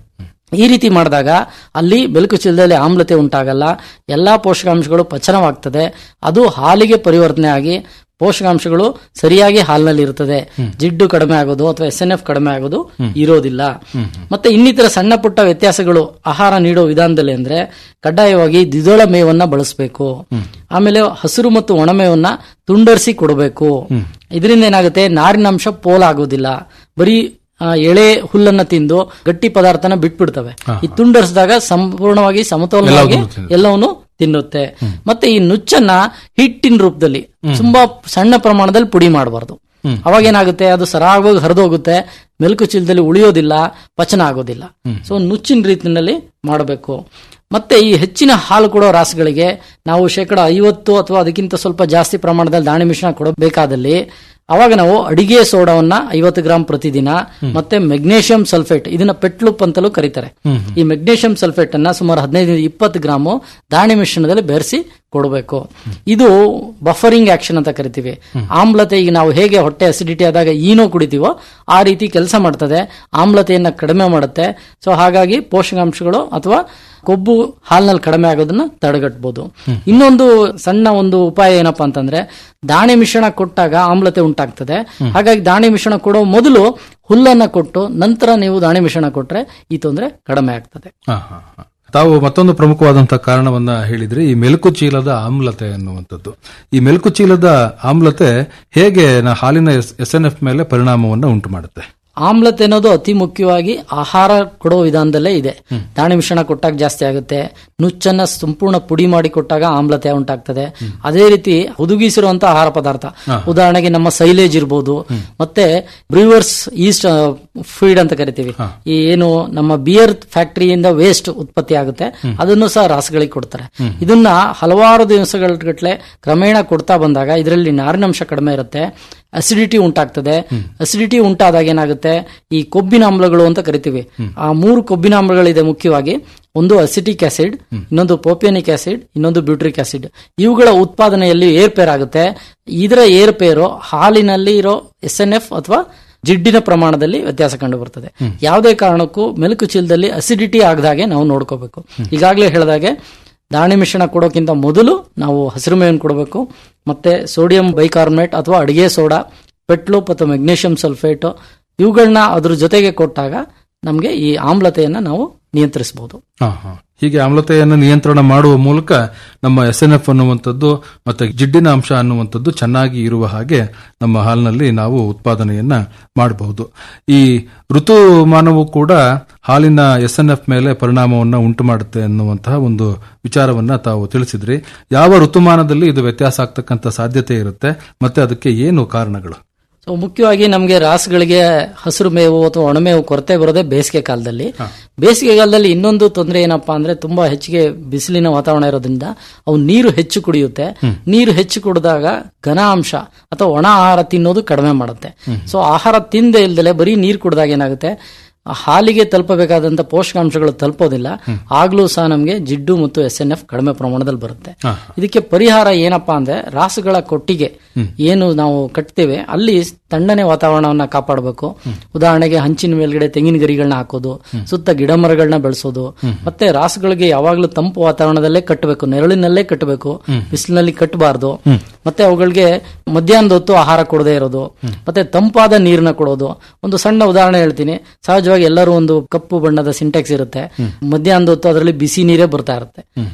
ಈ ರೀತಿ ಮಾಡಿದಾಗ ಅಲ್ಲಿ ಬೆಳಕು ಚೀಲದಲ್ಲಿ ಆಮ್ಲತೆ ಉಂಟಾಗಲ್ಲ ಎಲ್ಲಾ ಪೋಷಕಾಂಶಗಳು ಪಚನವಾಗ್ತದೆ ಅದು ಹಾಲಿಗೆ ಪರಿವರ್ತನೆ ಆಗಿ ಪೋಷಕಾಂಶಗಳು ಸರಿಯಾಗಿ ಹಾಲಿನಲ್ಲಿ ಇರುತ್ತದೆ ಜಿಡ್ಡು ಕಡಿಮೆ ಆಗೋದು ಅಥವಾ ಎಸ್ ಎನ್ ಎಫ್ ಕಡಿಮೆ ಆಗೋದು ಇರೋದಿಲ್ಲ ಮತ್ತೆ ಇನ್ನಿತರ ಸಣ್ಣ ಪುಟ್ಟ ವ್ಯತ್ಯಾಸಗಳು ಆಹಾರ ನೀಡೋ ವಿಧಾನದಲ್ಲಿ ಅಂದ್ರೆ ಕಡ್ಡಾಯವಾಗಿ ದ್ವಿದಳ ಮೇವನ್ನ ಬಳಸಬೇಕು ಆಮೇಲೆ ಹಸಿರು ಮತ್ತು ಒಣಮೇವನ್ನ ತುಂಡರಿಸಿ ಕೊಡಬೇಕು ಇದರಿಂದ ಏನಾಗುತ್ತೆ ನಾರಿನಾಂಶ ಪೋಲಾಗೋದಿಲ್ಲ ಬರೀ ಆ, ಎಳೆ ಹುಲ್ಲನ್ನ ತಿಂದು ಗಟ್ಟಿ ಪದಾರ್ಥನ ಬಿಟ್ಬಿಡ್ತವೆ ಈ ತುಂಡರಿಸಿದಾಗ ಸಂಪೂರ್ಣವಾಗಿ ಸಮತೋಲನವಾಗಿ ಎಲ್ಲವನ್ನು ತಿನ್ನುತ್ತೆ ಮತ್ತೆ ಈ ನುಚ್ಚನ್ನ ಹಿಟ್ಟಿನ ರೂಪದಲ್ಲಿ ತುಂಬಾ ಸಣ್ಣ ಪ್ರಮಾಣದಲ್ಲಿ ಪುಡಿ ಮಾಡಬಾರ್ದು ಅವಾಗ ಏನಾಗುತ್ತೆ ಅದು ಸರಾಗವಾಗಿ ಹರಿದೋಗುತ್ತೆ ಮೆಲುಕು ಚೀಲದಲ್ಲಿ ಉಳಿಯೋದಿಲ್ಲ ಪಚನ ಆಗೋದಿಲ್ಲ ಸೊ ನುಚ್ಚಿನ ರೀತಿಯಲ್ಲಿ ಮಾಡಬೇಕು ಮತ್ತೆ ಈ ಹೆಚ್ಚಿನ ಹಾಲು ಕೊಡೋ ರಾಸುಗಳಿಗೆ ನಾವು ಶೇಕಡ ಐವತ್ತು ಅಥವಾ ಅದಕ್ಕಿಂತ ಸ್ವಲ್ಪ ಜಾಸ್ತಿ ಪ್ರಮಾಣದಲ್ಲಿ ದಾಣಿ ಮಿಶ್ರಣ ಕೊಡಬೇಕಾದಲ್ಲಿ ಅವಾಗ ನಾವು ಅಡಿಗೆ ಸೋಡಾವನ್ನ ಐವತ್ತು ಗ್ರಾಂ ಪ್ರತಿದಿನ ಮತ್ತೆ ಮೆಗ್ನೇಷಿಯಂ ಸಲ್ಫೇಟ್ ಇದನ್ನ ಪೆಟ್ಲುಪ್ ಅಂತಲೂ ಕರೀತಾರೆ ಈ ಮೆಗ್ನೇಷಿಯಂ ಸಲ್ಫೇಟ್ ಅನ್ನ ಸುಮಾರು ಹದಿನೈದು ಇಪ್ಪತ್ತು ಗ್ರಾಮು ದಾಣಿ ಮಿಶ್ರಣದಲ್ಲಿ ಬೆರೆಸಿ ಕೊಡಬೇಕು ಇದು ಬಫರಿಂಗ್ ಆಕ್ಷನ್ ಅಂತ ಕರಿತೀವಿ ಆಮ್ಲತೆ ಈಗ ನಾವು ಹೇಗೆ ಹೊಟ್ಟೆ ಅಸಿಡಿಟಿ ಆದಾಗ ಈನೋ ಕುಡಿತೀವೋ ಆ ರೀತಿ ಕೆಲಸ ಮಾಡ್ತದೆ ಆಮ್ಲತೆಯನ್ನ ಕಡಿಮೆ ಮಾಡುತ್ತೆ ಸೊ ಹಾಗಾಗಿ ಪೋಷಕಾಂಶಗಳು ಅಥವಾ ಕೊಬ್ಬು ಹಾಲಿನಲ್ಲಿ ಕಡಿಮೆ ಆಗೋದನ್ನ ತಡೆಗಟ್ಟಬಹುದು ಇನ್ನೊಂದು ಸಣ್ಣ ಒಂದು ಉಪಾಯ ಏನಪ್ಪಾ ಅಂತಂದ್ರೆ ದಾಣಿ ಮಿಶ್ರಣ ಕೊಟ್ಟಾಗ ಆಮ್ಲತೆ ಉಂಟಾಗ್ತದೆ ಹಾಗಾಗಿ ದಾಣಿ ಮಿಶ್ರಣ ಕೊಡೋ ಮೊದಲು ಹುಲ್ಲನ್ನ ಕೊಟ್ಟು ನಂತರ ನೀವು ದಾಣಿ ಮಿಶ್ರಣ ಕೊಟ್ರೆ ಈ ತೊಂದರೆ ಕಡಿಮೆ ಆಗ್ತದೆ
ಹಾ, ಹಾ, ಹಾ. ತಾವು ಮತ್ತೊಂದು ಪ್ರಮುಖವಾದಂತಹ ಕಾರಣವನ್ನ ಹೇಳಿದ್ರಿ ಈ ಮೆಲುಕು ಚೀಲದ ಆಮ್ಲತೆ ಅನ್ನುವಂಥದ್ದು ಈ ಮೆಲುಕು ಚೀಲದ ಆಮ್ಲತೆ ಹೇಗೆ ನ- ಹಾಲಿನ ಎಸ್ ಎನ್ ಎಫ್ ಮೇಲೆ ಪರಿಣಾಮವನ್ನ ಉಂಟು ಮಾಡುತ್ತೆ
ಆಮ್ಲತೆ ಅನ್ನೋದು ಅತಿ ಮುಖ್ಯವಾಗಿ ಆಹಾರ ಕೊಡೋ ವಿಧಾನದಲ್ಲೇ ಇದೆ ದಾಣಿ ಮಿಶ್ರಣ ಕೊಟ್ಟಾಗ ಜಾಸ್ತಿ ಆಗುತ್ತೆ ನುಚ್ಚನ್ನ ಸಂಪೂರ್ಣ ಪುಡಿ ಮಾಡಿ ಕೊಟ್ಟಾಗ ಆಮ್ಲತೆ ಉಂಟಾಗ್ತದೆ ಅದೇ ರೀತಿ ಹುದುಗಿಸಿರುವಂತ ಆಹಾರ ಪದಾರ್ಥ ಉದಾಹರಣೆಗೆ ನಮ್ಮ ಸೈಲೇಜ್ ಇರ್ಬೋದು ಮತ್ತೆ ಬ್ರೀವರ್ಸ್ ಈಸ್ಟ್ ಫೀಡ್ ಅಂತ ಕರಿತೀವಿ ಈ ಏನು ನಮ್ಮ ಬಿಯರ್ ಫ್ಯಾಕ್ಟರಿಯಿಂದ ವೇಸ್ಟ್ ಉತ್ಪತ್ತಿ ಆಗುತ್ತೆ ಅದನ್ನು ಸಹ ರಾಸುಗಳಿಗೆ ಕೊಡ್ತಾರೆ ಇದನ್ನ ಹಲವಾರು ದಿವಸಗಳ ಗಟ್ಲೆ ಕ್ರಮೇಣ ಕೊಡ್ತಾ ಬಂದಾಗ ಇದರಲ್ಲಿ ನಾರಿನಂಶ ಕಡಿಮೆ ಇರುತ್ತೆ ಅಸಿಡಿಟಿ ಉಂಟಾಗ್ತದೆ ಅಸಿಡಿಟಿ ಉಂಟಾದಾಗ ಏನಾಗುತ್ತೆ ಈ ಕೊಬ್ಬಿನ ಆಮ್ಲಗಳು ಅಂತ ಕರಿತೀವಿ ಆ ಮೂರು ಕೊಬ್ಬಿನ ಆಮ್ಲಗಳಿದೆ ಮುಖ್ಯವಾಗಿ ಒಂದು ಅಸಿಟಿಕ್ ಆಸಿಡ್ ಇನ್ನೊಂದು ಪೋಪಿಯನಿಕ್ ಆಸಿಡ್ ಇನ್ನೊಂದು ಬ್ಯೂಟ್ರಿಕ್ ಆಸಿಡ್ ಇವುಗಳ ಉತ್ಪಾದನೆಯಲ್ಲಿ ಏರ್ಪೇರ್ ಆಗುತ್ತೆ ಇದರ ಏರ್ಪೇರು ಹಾಲಿನಲ್ಲಿ ಇರೋ ಎಸ್ ಎನ್ ಎಫ್ ಅಥವಾ ಜಿಡ್ಡಿನ ಪ್ರಮಾಣದಲ್ಲಿ ವ್ಯತ್ಯಾಸ ಕಂಡು ಬರ್ತದೆ ಯಾವುದೇ ಕಾರಣಕ್ಕೂ ಮೆಲುಕು ಚೀಲದಲ್ಲಿ ಅಸಿಡಿಟಿ ಆಗದಾಗೆ ನಾವು ನೋಡ್ಕೋಬೇಕು ಈಗಾಗಲೇ ಹೇಳಿದಾಗೆ ದಾಣಿ ಮಿಶ್ರಣ ಕೊಡೋಕ್ಕಿಂತ ಮೊದಲು ನಾವು ಹಸಿರು ಮೇವನ್ನು ಕೊಡಬೇಕು ಮತ್ತೆ ಸೋಡಿಯಂ ಬೈಕಾರ್ಬನೇಟ್ ಅಥವಾ ಅಡಿಗೆ ಸೋಡಾ ಪೆಟ್ಲೋಪ್ ಅಥವಾ ಮೆಗ್ನೀಷಿಯಂ ಸಲ್ಫೇಟ್ ಇವುಗಳನ್ನ ಅದ್ರ ಜೊತೆಗೆ ಕೊಟ್ಟಾಗ ನಮಗೆ ಈ ಆಮ್ಲತೆಯನ್ನ ನಾವು ನಿಯಂತ್ರಿಸಬಹುದು
ಹಾ, ಹಾ. ಹೀಗೆ ಆಮ್ಲತೆಯನ್ನು ನಿಯಂತ್ರಣ ಮಾಡುವ ಮೂಲಕ ನಮ್ಮ ಎಸ್ ಎನ್ ಎಫ್ ಅನ್ನುವಂಥದ್ದು ಮತ್ತೆ ಜಿಡ್ಡಿನ ಅಂಶ ಅನ್ನುವಂಥದ್ದು ಚೆನ್ನಾಗಿ ಇರುವ ಹಾಗೆ ನಮ್ಮ ಹಾಲಿನಲ್ಲಿ ನಾವು ಉತ್ಪಾದನೆಯನ್ನ ಮಾಡಬಹುದು ಈ ಋತುಮಾನವು ಕೂಡ ಹಾಲಿನ ಎಸ್ ಎನ್ ಎಫ್ ಮೇಲೆ ಪರಿಣಾಮವನ್ನ ಉಂಟು ಮಾಡುತ್ತೆ ಅನ್ನುವಂತಹ ಒಂದು ವಿಚಾರವನ್ನ ತಾವು ತಿಳಿಸಿದ್ರಿ ಯಾವ ಋತುಮಾನದಲ್ಲಿ ಇದು ವ್ಯತ್ಯಾಸ ಆಗ್ತಕ್ಕಂಥ ಸಾಧ್ಯತೆ ಇರುತ್ತೆ ಮತ್ತೆ ಅದಕ್ಕೆ ಏನು ಕಾರಣಗಳು
ಸೊ ಮುಖ್ಯವಾಗಿ ನಮಗೆ ರಾಸುಗಳಿಗೆ ಹಸಿರು ಮೇವು ಅಥವಾ ಒಣಮೇವು ಕೊರತೆ ಬರೋದೇ ಬೇಸಿಗೆ ಕಾಲದಲ್ಲಿ ಬೇಸಿಗೆ ಕಾಲದಲ್ಲಿ ಇನ್ನೊಂದು ತೊಂದರೆ ಏನಪ್ಪಾ ಅಂದ್ರೆ ತುಂಬಾ ಹೆಚ್ಚಿಗೆ ಬಿಸಿಲಿನ ವಾತಾವರಣ ಇರೋದ್ರಿಂದ ಅವು ನೀರು ಹೆಚ್ಚು ಕುಡಿಯುತ್ತೆ ನೀರು ಹೆಚ್ಚು ಕುಡಿದಾಗ ಘನ ಅಂಶ ಅಥವಾ ಒಣ ಆಹಾರ ತಿನ್ನೋದು ಕಡಿಮೆ ಮಾಡುತ್ತೆ ಸೊ ಆಹಾರ ತಿಂದೆ ಇಲ್ದಲೆ ಬರೀ ನೀರು ಕುಡಿದಾಗ ಏನಾಗುತ್ತೆ ಆ ಹಾಲಿಗೆ ತಲುಪಬೇಕಾದಂತ ಪೋಷಕಾಂಶಗಳು ತಲುಪೋದಿಲ್ಲ ಆಗ್ಲೂ ಸಹ ನಮಗೆ ಜಿಡ್ಡು ಮತ್ತು ಎಸ್ ಎನ್ ಎಫ್ ಕಡಿಮೆ ಪ್ರಮಾಣದಲ್ಲಿ ಬರುತ್ತೆ ಇದಕ್ಕೆ ಪರಿಹಾರ ಏನಪ್ಪಾ ಅಂದ್ರೆ ರಾಸುಗಳ ಕೊಟ್ಟಿಗೆ ಏನು ನಾವು ಕಟ್ತೇವೆ ಅಲ್ಲಿ ತಣ್ಣನೆ ವಾತಾವರಣವನ್ನ ಕಾಪಾಡಬೇಕು ಉದಾಹರಣೆಗೆ ಹಂಚಿನ ಮೇಲ್ಗಡೆ ತೆಂಗಿನ ಗರಿಗಳನ್ನ ಹಾಕೋದು ಸುತ್ತ ಗಿಡ ಮರಗಳನ್ನ ಬೆಳೆಸೋದು ಮತ್ತೆ ರಾಸುಗಳಿಗೆ ಯಾವಾಗ್ಲೂ ತಂಪು ವಾತಾವರಣದಲ್ಲೇ ಕಟ್ಟಬೇಕು ನೆರಳಿನಲ್ಲೇ ಕಟ್ಟಬೇಕು ಬಿಸಿಲಿನಲ್ಲಿ ಕಟ್ಟಬಾರ್ದು ಮತ್ತೆ ಅವುಗಳಿಗೆ ಮಧ್ಯಾಹ್ನದ ಹೊತ್ತು ಆಹಾರ ಕೊಡದೇ ಇರೋದು ಮತ್ತೆ ತಂಪಾದ ನೀರನ್ನ ಕೊಡೋದು ಒಂದು ಸಣ್ಣ ಉದಾಹರಣೆ ಹೇಳ್ತೀನಿ ಸಹಜವಾಗಿ ಎಲ್ಲರೂ ಒಂದು ಕಪ್ಪು ಬಣ್ಣದ ಸಿಂಟೆಕ್ಸ್ ಇರುತ್ತೆ ಮಧ್ಯಾಹ್ನದ ಹೊತ್ತು ಅದರಲ್ಲಿ ಬಿಸಿ ನೀರೇ ಬರ್ತಾ ಇರುತ್ತೆ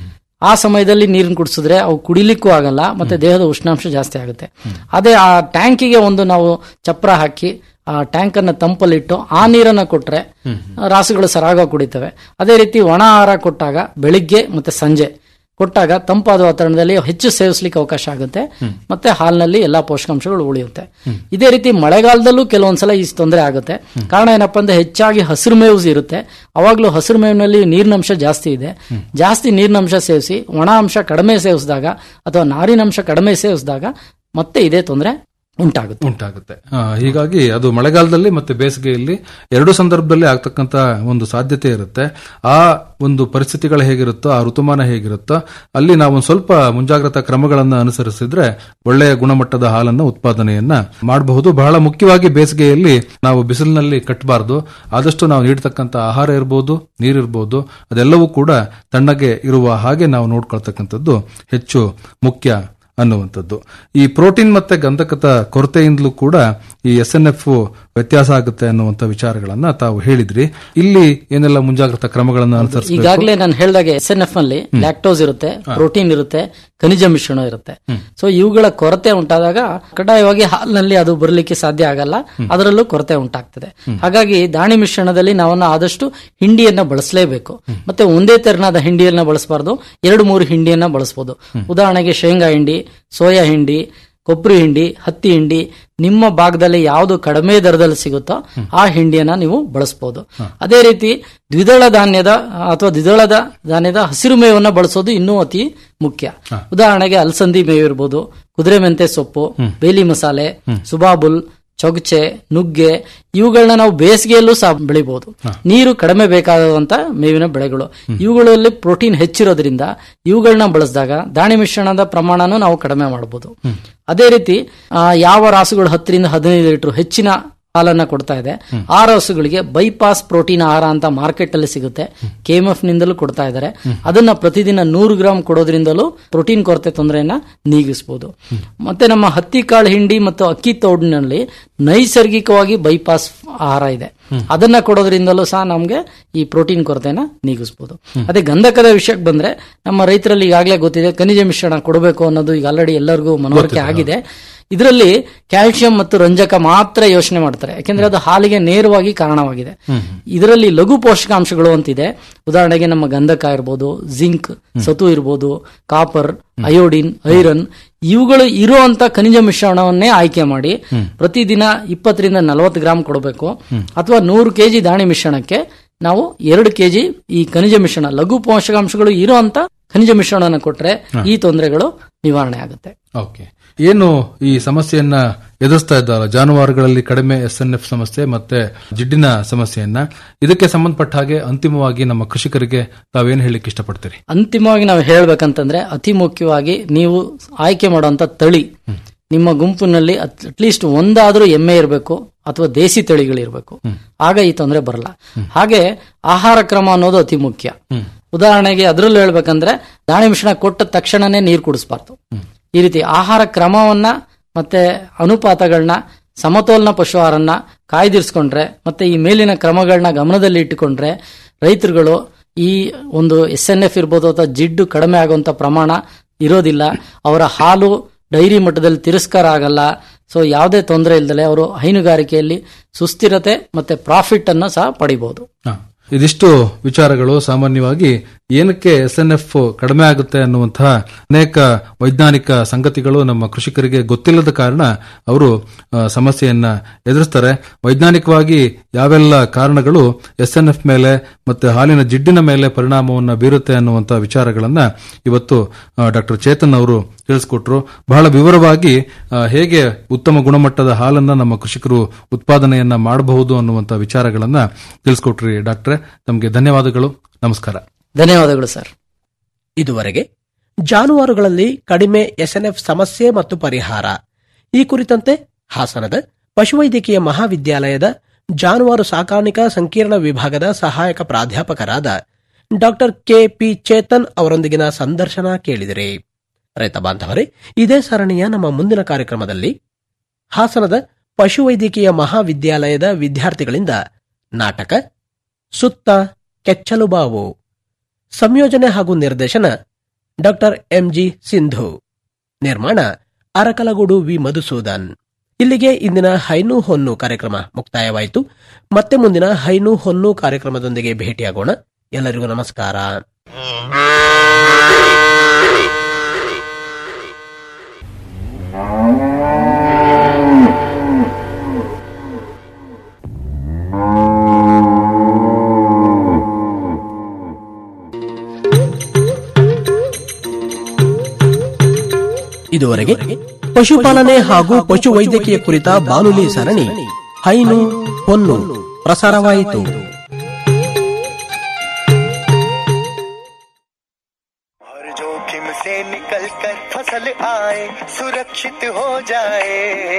ಆ ಸಮಯದಲ್ಲಿ ನೀರನ್ನು ಕುಡಿಸಿದ್ರೆ ಅವು ಕುಡಿಲಿಕ್ಕೂ ಆಗಲ್ಲ ಮತ್ತೆ ದೇಹದ ಉಷ್ಣಾಂಶ ಜಾಸ್ತಿ ಆಗುತ್ತೆ ಅದೇ ಆ ಟ್ಯಾಂಕಿಗೆ ಒಂದು ನಾವು ಚಪ್ರ ಹಾಕಿ ಆ ಟ್ಯಾಂಕ್ ಅನ್ನ ತಂಪಲ್ಲಿಟ್ಟು ಆ ನೀರನ್ನ ಕೊಟ್ರೆ ರಾಸುಗಳು ಸರಾಗ ಕುಡಿತವೆ ಅದೇ ರೀತಿ ಒಣ ಆಹಾರ ಕೊಟ್ಟಾಗ ಬೆಳಿಗ್ಗೆ ಮತ್ತೆ ಸಂಜೆ ಕೊಟ್ಟಾಗ ತಂಪಾದ ವಾತಾವರಣದಲ್ಲಿ ಹೆಚ್ಚು ಸೇವಿಸ್ಲಿಕ್ಕೆ ಅವಕಾಶ ಆಗುತ್ತೆ ಮತ್ತೆ ಹಾಲಿನಲ್ಲಿ ಎಲ್ಲಾ ಪೋಷಕಾಂಶಗಳು ಉಳಿಯುತ್ತೆ ಇದೇ ರೀತಿ ಮಳೆಗಾಲದಲ್ಲೂ ಕೆಲವೊಂದ್ಸಲ ಈ ತೊಂದರೆ ಆಗುತ್ತೆ ಕಾರಣ ಏನಪ್ಪಾ ಅಂದ್ರೆ ಹೆಚ್ಚಾಗಿ ಹಸಿರು ಮೇವು ಇರುತ್ತೆ ಅವಾಗ್ಲೂ ಹಸಿರು ಮೇವಿನಲ್ಲಿ ನೀರಿನಂಶ ಜಾಸ್ತಿ ಇದೆ ಜಾಸ್ತಿ ನೀರಿನಂಶ ಸೇವಿಸಿ ಒಣ ಅಂಶ ಕಡಿಮೆ ಸೇವಿಸಿದಾಗ ಅಥವಾ ನಾರಿನಂಶ ಕಡಿಮೆ ಸೇವಿಸಿದಾಗ ಮತ್ತೆ ಇದೇ ತೊಂದರೆ ಉಂಟಾಗುತ್ತೆ
ಉಂಟಾಗುತ್ತೆ ಆ, ಹೀಗಾಗಿ ಅದು ಮಳೆಗಾಲದಲ್ಲಿ ಮತ್ತೆ ಬೇಸಿಗೆಯಲ್ಲಿ ಎರಡು ಸಂದರ್ಭದಲ್ಲಿ ಆಗ್ತಕ್ಕಂತ ಒಂದು ಸಾಧ್ಯತೆ ಇರುತ್ತೆ ಆ ಒಂದು ಪರಿಸ್ಥಿತಿಗಳು ಹೇಗಿರುತ್ತೋ ಆ ಋತುಮಾನ ಹೇಗಿರುತ್ತೋ ಅಲ್ಲಿ ನಾವು ಒಂದು ಸ್ವಲ್ಪ ಮುಂಜಾಗ್ರತಾ ಕ್ರಮಗಳನ್ನು ಅನುಸರಿಸಿದ್ರೆ ಒಳ್ಳೆಯ ಗುಣಮಟ್ಟದ ಹಾಲನ್ನು ಉತ್ಪಾದನೆಯನ್ನ ಮಾಡಬಹುದು ಬಹಳ ಮುಖ್ಯವಾಗಿ ಬೇಸಿಗೆಯಲ್ಲಿ ನಾವು ಬಿಸಿಲಿನಲ್ಲಿ ಕಟ್ಟಬಾರದು ಆದಷ್ಟು ನಾವು ನೀಡತಕ್ಕಂತ ಆಹಾರ ಇರಬಹುದು ನೀರಿರ್ಬೋದು ಅದೆಲ್ಲವೂ ಕೂಡ ತಣ್ಣಗೆ ಇರುವ ಹಾಗೆ ನಾವು ನೋಡ್ಕೊಳ್ತಕ್ಕಂಥದ್ದು ಹೆಚ್ಚು ಮುಖ್ಯ ಅನ್ನುವಂಥದ್ದು ಈ ಪ್ರೋಟೀನ್ ಮತ್ತೆ ಗಂಧಕದ ಕೊರತೆಯಿಂದಲೂ ಕೂಡ ಈ ಎಸ್ ಎನ್ ಎಫ್ ವ್ಯತ್ಯಾಸ ಆಗುತ್ತೆ ಅನ್ನುವಂಥ ವಿಚಾರಗಳನ್ನ ತಾವು ಹೇಳಿದ್ರಿ ಇಲ್ಲಿ ಏನೆಲ್ಲ ಮುಂಜಾಗ್ರತಾ ಕ್ರಮಗಳನ್ನು ಅನುಸರಿಸಬೇಕು
ಈಗಾಗಲೇ ನಾನು ಹೇಳಿದಾಗೆ ಎಸ್ ಎನ್ ಎಫ್ ನಲ್ಲಿ ಲ್ಯಾಕ್ಟೋಸ್ ಇರುತ್ತೆ ಪ್ರೋಟೀನ್ ಇರುತ್ತೆ ಖನಿಜ ಮಿಶ್ರಣ ಇರುತ್ತೆ ಸೊ ಇವುಗಳ ಕೊರತೆ ಉಂಟಾದಾಗ ಕಡ್ಡಾಯವಾಗಿ ಹಾಲಿನಲ್ಲಿ ಅದು ಬರಲಿಕ್ಕೆ ಸಾಧ್ಯ ಆಗಲ್ಲ ಅದರಲ್ಲೂ ಕೊರತೆ ಉಂಟಾಗ್ತದೆ ಹಾಗಾಗಿ ದಾಣಿ ಮಿಶ್ರಣದಲ್ಲಿ ನಾವನ್ನ ಆದಷ್ಟು ಹಿಂಡಿಯನ್ನ ಬಳಸಲೇಬೇಕು ಮತ್ತೆ ಒಂದೇ ತೆರನಾದ ಹಿಂಡಿಯನ್ನ ಬಳಸಬಾರ್ದು ಎರಡು ಮೂರು ಹಿಂಡಿಯನ್ನ ಬಳಸಬಹುದು ಉದಾಹರಣೆಗೆ ಶೇಂಗಾ ಹಿಂಡಿ ಸೋಯಾ ಹಿಂಡಿ ಕೊಬ್ಬರಿ ಹಿಂಡಿ ಹತ್ತಿ ಹಿಂಡಿ ನಿಮ್ಮ ಭಾಗದಲ್ಲಿ ಯಾವುದು ಕಡಿಮೆ ದರದಲ್ಲಿ ಸಿಗುತ್ತೋ ಆ ಹಿಂಡಿಯನ್ನ ನೀವು ಬಳಸಬಹುದು ಅದೇ ರೀತಿ ದ್ವಿದಳ ಧಾನ್ಯದ ಅಥವಾ ದ್ವಿದಳದ ಧಾನ್ಯದ ಹಸಿರು ಮೇವನ್ನ ಬಳಸೋದು ಇನ್ನೂ ಅತಿ ಮುಖ್ಯ ಉದಾಹರಣೆಗೆ ಅಲಸಂದಿ ಮೇವು ಇರ್ಬೋದು ಕುದುರೆ ಮೆಂತೆ ಸೊಪ್ಪು ಬೇಲಿ ಮಸಾಲೆ ಸುಬಾಬುಲ್ ಚೊಗಚೆ ನುಗ್ಗೆ ಇವುಗಳನ್ನ ನಾವು ಬೇಸಿಗೆಯಲ್ಲೂ ಸಹ ಬೆಳಿಬಹುದು ನೀರು ಕಡಿಮೆ ಬೇಕಾದಂತ ಮೇವಿನ ಬೆಳೆಗಳು ಇವುಗಳಲ್ಲಿ ಪ್ರೋಟೀನ್ ಹೆಚ್ಚಿರೋದ್ರಿಂದ ಇವುಗಳನ್ನ ಬಳಸಿದಾಗ ದಾಣಿ ಮಿಶ್ರಣದ ಪ್ರಮಾಣನೂ ನಾವು ಕಡಿಮೆ ಮಾಡಬಹುದು ಅದೇ ರೀತಿ ಆ, ಯಾವ ರಾಸುಗಳು ಹತ್ತರಿಂದ ಹದಿನೈದು ಲೀಟರ್ ಹೆಚ್ಚಿನ ಹಾಲನ್ನ ಕೊಡ್ತಾ ಇದೆ ಆ ರಾಸುಗಳಿಗೆ ಬೈಪಾಸ್ ಪ್ರೋಟೀನ್ ಆಹಾರ ಅಂತ ಮಾರ್ಕೆಟ್ ಅಲ್ಲಿ ಸಿಗುತ್ತೆ ಕೆಎಂಎಫ್ ನಿಂದಲೂ ಕೊಡ್ತಾ ಇದ್ದಾರೆ ಅದನ್ನ ಪ್ರತಿದಿನ ನೂರು ಗ್ರಾಂ ಕೊಡೋದ್ರಿಂದಲೂ ಪ್ರೋಟೀನ್ ಕೊರತೆ ತೊಂದರೆಯನ್ನ ನೀಗಿಸಬಹುದು ಮತ್ತೆ ನಮ್ಮ ಹತ್ತಿ ಕಾಳು ಹಿಂಡಿ ಮತ್ತು ಅಕ್ಕಿ ತೋಡಿನಲ್ಲಿ ನೈಸರ್ಗಿಕವಾಗಿ ಬೈಪಾಸ್ ಆಹಾರ ಇದೆ ಅದನ್ನ ಕೊಡೋದ್ರಿಂದಲೂ ಸಹ ನಮ್ಗೆ ಈ ಪ್ರೋಟೀನ್ ಕೊರತೆನ ನೀಗಿಸಬಹುದು ಅದೇ ಗಂಧಕದ ವಿಷಯಕ್ಕೆ ಬಂದ್ರೆ ನಮ್ಮ ರೈತರಲ್ಲಿ ಈಗಾಗಲೇ ಗೊತ್ತಿದೆ ಖನಿಜ ಮಿಶ್ರಣ ಕೊಡಬೇಕು ಅನ್ನೋದು ಈಗ ಆಲ್ರೆಡಿ ಎಲ್ಲರಿಗೂ ಮನವರಿಕೆ ಆಗಿದೆ ಇದರಲ್ಲಿ ಕ್ಯಾಲ್ಸಿಯಂ ಮತ್ತು ರಂಜಕ ಮಾತ್ರ ಯೋಚನೆ ಮಾಡ್ತಾರೆ ಯಾಕೆಂದ್ರೆ ಅದು ಹಾಲಿಗೆ ನೇರವಾಗಿ ಕಾರಣವಾಗಿದೆ ಇದರಲ್ಲಿ ಲಘು ಪೋಷಕಾಂಶಗಳು ಅಂತಿದೆ ಉದಾಹರಣೆಗೆ ನಮ್ಮ ಗಂಧಕ ಇರ್ಬೋದು ಜಿಂಕ್ ಸತು ಇರ್ಬೋದು ಕಾಪರ್ ಅಯೋಡಿನ್ ಐರನ್ ಇವುಗಳು ಇರುವಂತ ಖನಿಜ ಮಿಶ್ರಣವನ್ನೇ ಆಯ್ಕೆ ಮಾಡಿ ಪ್ರತಿದಿನ ಇಪ್ಪತ್ತರಿಂದ ನಲವತ್ತು ಗ್ರಾಂ ಕೊಡಬೇಕು ಅಥವಾ ನೂರು ಕೆಜಿ ದಾಣಿ ಮಿಶ್ರಣಕ್ಕೆ ನಾವು ಎರಡು ಕೆಜಿ ಈ ಖನಿಜ ಮಿಶ್ರಣ ಲಘು ಪೋಷಕಾಂಶಗಳು ಇರುವಂತ ಖನಿಜ ಮಿಶ್ರಣವನ್ನು ಕೊಟ್ರೆ ಈ ತೊಂದರೆಗಳು ನಿವಾರಣೆ ಆಗುತ್ತೆ
ಓಕೆ ಏನು ಈ ಸಮಸ್ಯೆಯನ್ನ ಎದುರಿಸ್ತಾ ಇದ್ದಾರ ಜಾನುವಾರುಗಳಲ್ಲಿ ಕಡಿಮೆ ಎಸ್ ಎನ್ ಎಫ್ ಸಮಸ್ಯೆ ಮತ್ತೆ ಜಿಡ್ಡಿನ ಸಮಸ್ಯೆಯನ್ನ ಇದಕ್ಕೆ ಸಂಬಂಧಪಟ್ಟ ಹಾಗೆ ಅಂತಿಮವಾಗಿ ನಮ್ಮ ಕೃಷಿಕರಿಗೆ ತಾವೇನು ಹೇಳಿಕ್ಕೆ ಇಷ್ಟಪಡ್ತೀರಿ
ಅಂತಿಮವಾಗಿ ನಾವು ಹೇಳ್ಬೇಕಂತಂದ್ರೆ ಅತಿ ಮುಖ್ಯವಾಗಿ ನೀವು ಆಯ್ಕೆ ಮಾಡುವಂತ ತಳಿ ನಿಮ್ಮ ಗುಂಪಿನಲ್ಲಿ ಅಟ್ಲೀಸ್ಟ್ ಒಂದಾದ್ರೂ ಎಮ್ಮೆ ಇರಬೇಕು ಅಥವಾ ದೇಸಿ ತಳಿಗಳಿರ್ಬೇಕು ಆಗ ಈ ತೊಂದರೆ ಬರಲ್ಲ ಹಾಗೆ ಆಹಾರ ಕ್ರಮ ಅನ್ನೋದು ಅತಿ ಮುಖ್ಯ ಉದಾಹರಣೆಗೆ ಅದ್ರಲ್ಲೂ ಹೇಳ್ಬೇಕಂದ್ರೆ ದಾಣಿ ಮಿಶ್ರಣ ಕೊಟ್ಟ ತಕ್ಷಣನೇ ನೀರು ಕುಡಿಸ್ಬಾರ್ದು ಈ ರೀತಿ ಆಹಾರ ಕ್ರಮವನ್ನ ಮತ್ತೆ ಅನುಪಾತಗಳನ್ನ ಸಮತೋಲನ ಪಶು ಆಹಾರನ್ನ ಕಾಯ್ದಿರಿಸ್ಕೊಂಡ್ರೆ ಮತ್ತೆ ಈ ಮೇಲಿನ ಕ್ರಮಗಳನ್ನ ಗಮನದಲ್ಲಿ ಇಟ್ಟುಕೊಂಡ್ರೆ ರೈತರುಗಳು ಈ ಒಂದು ಎಸ್ ಎನ್ ಎಫ್ ಇರ್ಬೋದು ಅಥವಾ ಜಿಡ್ಡು ಕಡಿಮೆ ಆಗುವಂತ ಪ್ರಮಾಣ ಇರೋದಿಲ್ಲ ಅವರ ಹಾಲು ಡೈರಿ ಮಟ್ಟದಲ್ಲಿ ತಿರಸ್ಕಾರ ಆಗಲ್ಲ ಸೊ ಯಾವುದೇ ತೊಂದರೆ ಇಲ್ದಲೆ ಅವರು ಹೈನುಗಾರಿಕೆಯಲ್ಲಿ ಸುಸ್ಥಿರತೆ ಮತ್ತೆ ಪ್ರಾಫಿಟ್ ಅನ್ನ ಸಹ ಪಡಿಬಹುದು
ಹ. ಇದಿಷ್ಟು ವಿಚಾರಗಳು ಸಾಮಾನ್ಯವಾಗಿ ಏನಕ್ಕೆ ಎಸ್ ಎನ್ ಎಫ್ ಕಡಿಮೆ ಆಗುತ್ತೆ ಅನ್ನುವಂತಹ ಅನೇಕ ವೈಜ್ಞಾನಿಕ ಸಂಗತಿಗಳು ನಮ್ಮ ಕೃಷಿಕರಿಗೆ ಗೊತ್ತಿಲ್ಲದ ಕಾರಣ ಅವರು ಆ, ಸಮಸ್ಯೆಯನ್ನ ಎದುರಿಸ್ತಾರೆ ವೈಜ್ಞಾನಿಕವಾಗಿ ಯಾವೆಲ್ಲ ಕಾರಣಗಳು ಎಸ್ ಎನ್ ಎಫ್ ಮೇಲೆ ಮತ್ತೆ ಹಾಲಿನ ಜಿಡ್ಡಿನ ಮೇಲೆ ಪರಿಣಾಮವನ್ನು ಬೀರುತ್ತೆ ಅನ್ನುವಂತಹ ವಿಚಾರಗಳನ್ನ ಇವತ್ತು ಡಾಕ್ಟರ್ ಚೇತನ್ ಅವರು ತಿಳಿಸ್ಕೊಟ್ರು ಬಹಳ ವಿವರವಾಗಿ ಆ, ಹೇಗೆ ಉತ್ತಮ ಗುಣಮಟ್ಟದ ಹಾಲನ್ನ ನಮ್ಮ ಕೃಷಿಕರು ಉತ್ಪಾದನೆಯನ್ನ ಮಾಡಬಹುದು ಅನ್ನುವಂತ ವಿಚಾರಗಳನ್ನ ತಿಳಿಸ್ಕೊಟ್ರಿ ಡಾಕ್ಟ್ರೆ ತಮಗೆ ಧನ್ಯವಾದಗಳು ನಮಸ್ಕಾರ
ಧನ್ಯವಾದಗಳು ಸರ್
ಇದುವರೆಗೆ ಜಾನುವಾರುಗಳಲ್ಲಿ ಕಡಿಮೆ ಎಸ್ಎನ್ಎಫ್ ಸಮಸ್ಯೆ ಮತ್ತು ಪರಿಹಾರ ಈ ಕುರಿತಂತೆ ಹಾಸನದ ಪಶುವೈದ್ಯಕೀಯ ಮಹಾವಿದ್ಯಾಲಯದ ಜಾನುವಾರು ಸಾಕಾಣಿಕಾ ಸಂಕೀರ್ಣ ವಿಭಾಗದ ಸಹಾಯಕ ಪ್ರಾಧ್ಯಾಪಕರಾದ ಡಾಕ್ಟರ್ ಕೆಪಿ ಚೇತನ್ ಅವರೊಂದಿಗಿನ ಸಂದರ್ಶನ ಕೇಳಿದಿರಿ ರೈತ ಬಾಂಧವರೇ ಇದೇ ಸರಣಿಯ ನಮ್ಮ ಮುಂದಿನ ಕಾರ್ಯಕ್ರಮದಲ್ಲಿ ಹಾಸನದ ಪಶುವೈದ್ಯಕೀಯ ಮಹಾವಿದ್ಯಾಲಯದ ವಿದ್ಯಾರ್ಥಿಗಳಿಂದ ನಾಟಕ ಸುತ್ತ ಕೆಚ್ಚಲುಬಾವು ಸಂಯೋಜನೆ ಹಾಗೂ ನಿರ್ದೇಶನ ಡಾಕ್ಟರ್ ಎಂಜಿ ಸಿಂಧು ನಿರ್ಮಾಣ ಅರಕಲಗೂಡು ವಿ ಮಧುಸೂದನ್ ಇಲ್ಲಿಗೆ ಇಂದಿನ ಹೈನು ಹೊನ್ನು ಕಾರ್ಯಕ್ರಮ ಮುಕ್ತಾಯವಾಯಿತು ಮತ್ತೆ ಮುಂದಿನ ಹೈನು ಹೊನ್ನು ಕಾರ್ಯಕ್ರಮದೊಂದಿಗೆ ಭೇಟಿಯಾಗೋಣ ಎಲ್ಲರಿಗೂ ನಮಸ್ಕಾರ ಇದುವರೆಗೆ ಪಶುಪಾಲನೆ ಹಾಗೂ ಪಶು ವೈದ್ಯಕೀಯ ಕುರಿತ ಬಾನುಲಿ ಸರಣಿ ಹೈನು ಹೊನ್ನು ಪ್ರಸಾರವಾಯಿತು
हर जोखिम से निकल कर फसल आए सुरक्षित हो जाए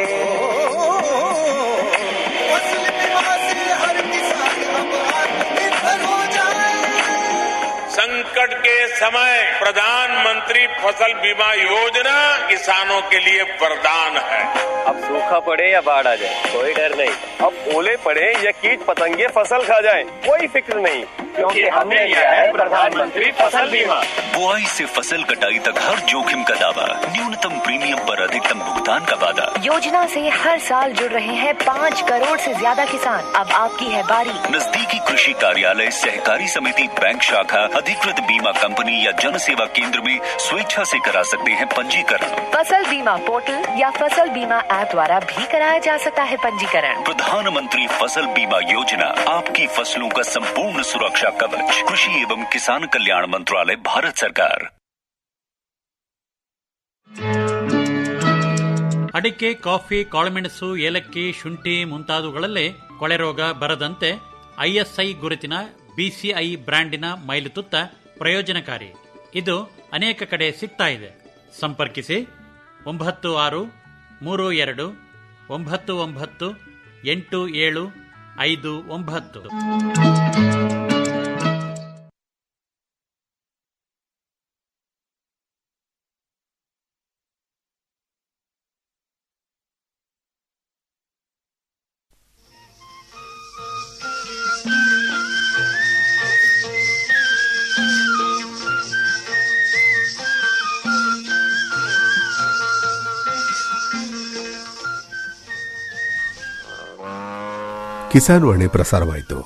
फसल बीमा से हर किसान अब आत्मनिर्भर हो जाए
संकट के समय प्रधानमंत्री फसल बीमा योजना किसानों के लिए वरदान है
अब सूखा पड़े या बाढ़ आ जाए कोई डर नहीं अब ओले पड़े या कीट पतंगे फसल खा जाए कोई फिक्र नहीं क्योंकि हमने लिया है प्रधानमंत्री फसल बीमा
बुआई से फसल कटाई तक हर जोखिम का दावा न्यूनतम प्रीमियम पर अधिकतम भुगतान का वादा
योजना से हर साल जुड़ रहे हैं पाँच करोड़ से ज्यादा किसान अब आपकी है बारी
नजदीकी कृषि कार्यालय सहकारी समिति बैंक शाखा अधिकृत बीमा कंपनी या जन सेवा केंद्र में स्वेच्छा से करा सकते हैं पंजीकरण
फसल बीमा पोर्टल या फसल बीमा ऐप द्वारा भी कराया जा सकता है पंजीकरण
प्रधानमंत्री फसल बीमा योजना आपकी फसलों का संपूर्ण सुरक्षा कवच कृषि एवं किसान कल्याण मंत्रालय भारत सरकार
ಅಡಿಕೆ ಕಾಫಿ ಕಾಳುಮೆಣಸು ಏಲಕ್ಕಿ ಶುಂಠಿ ಮುಂತಾದವುಗಳಲ್ಲೇ ಕೊಳೆ ರೋಗ ಬರದಂತೆ ಐಎಸ್ಐ ಗುರುತಿನ ಬಿಸಿಐ ಬ್ರ್ಯಾಂಡಿನ ಮೈಲುತುತ್ತ ಪ್ರಯೋಜನಕಾರಿ ಇದು ಅನೇಕ ಕಡೆ ಸಿಗ್ತಾ ಇದೆ ಸಂಪರ್ಕಿಸಿ ಒಂಬತ್ತು ಆರು ಮೂರು ಎರಡು ಒಂಬತ್ತು ಒಂಬತ್ತು ಎಂಟು ಏಳು ಐದು ಒಂಬತ್ತು
ಕಿಸಾನ್ ವಾಣಿ ಪ್ರಸಾರವಾಯಿತು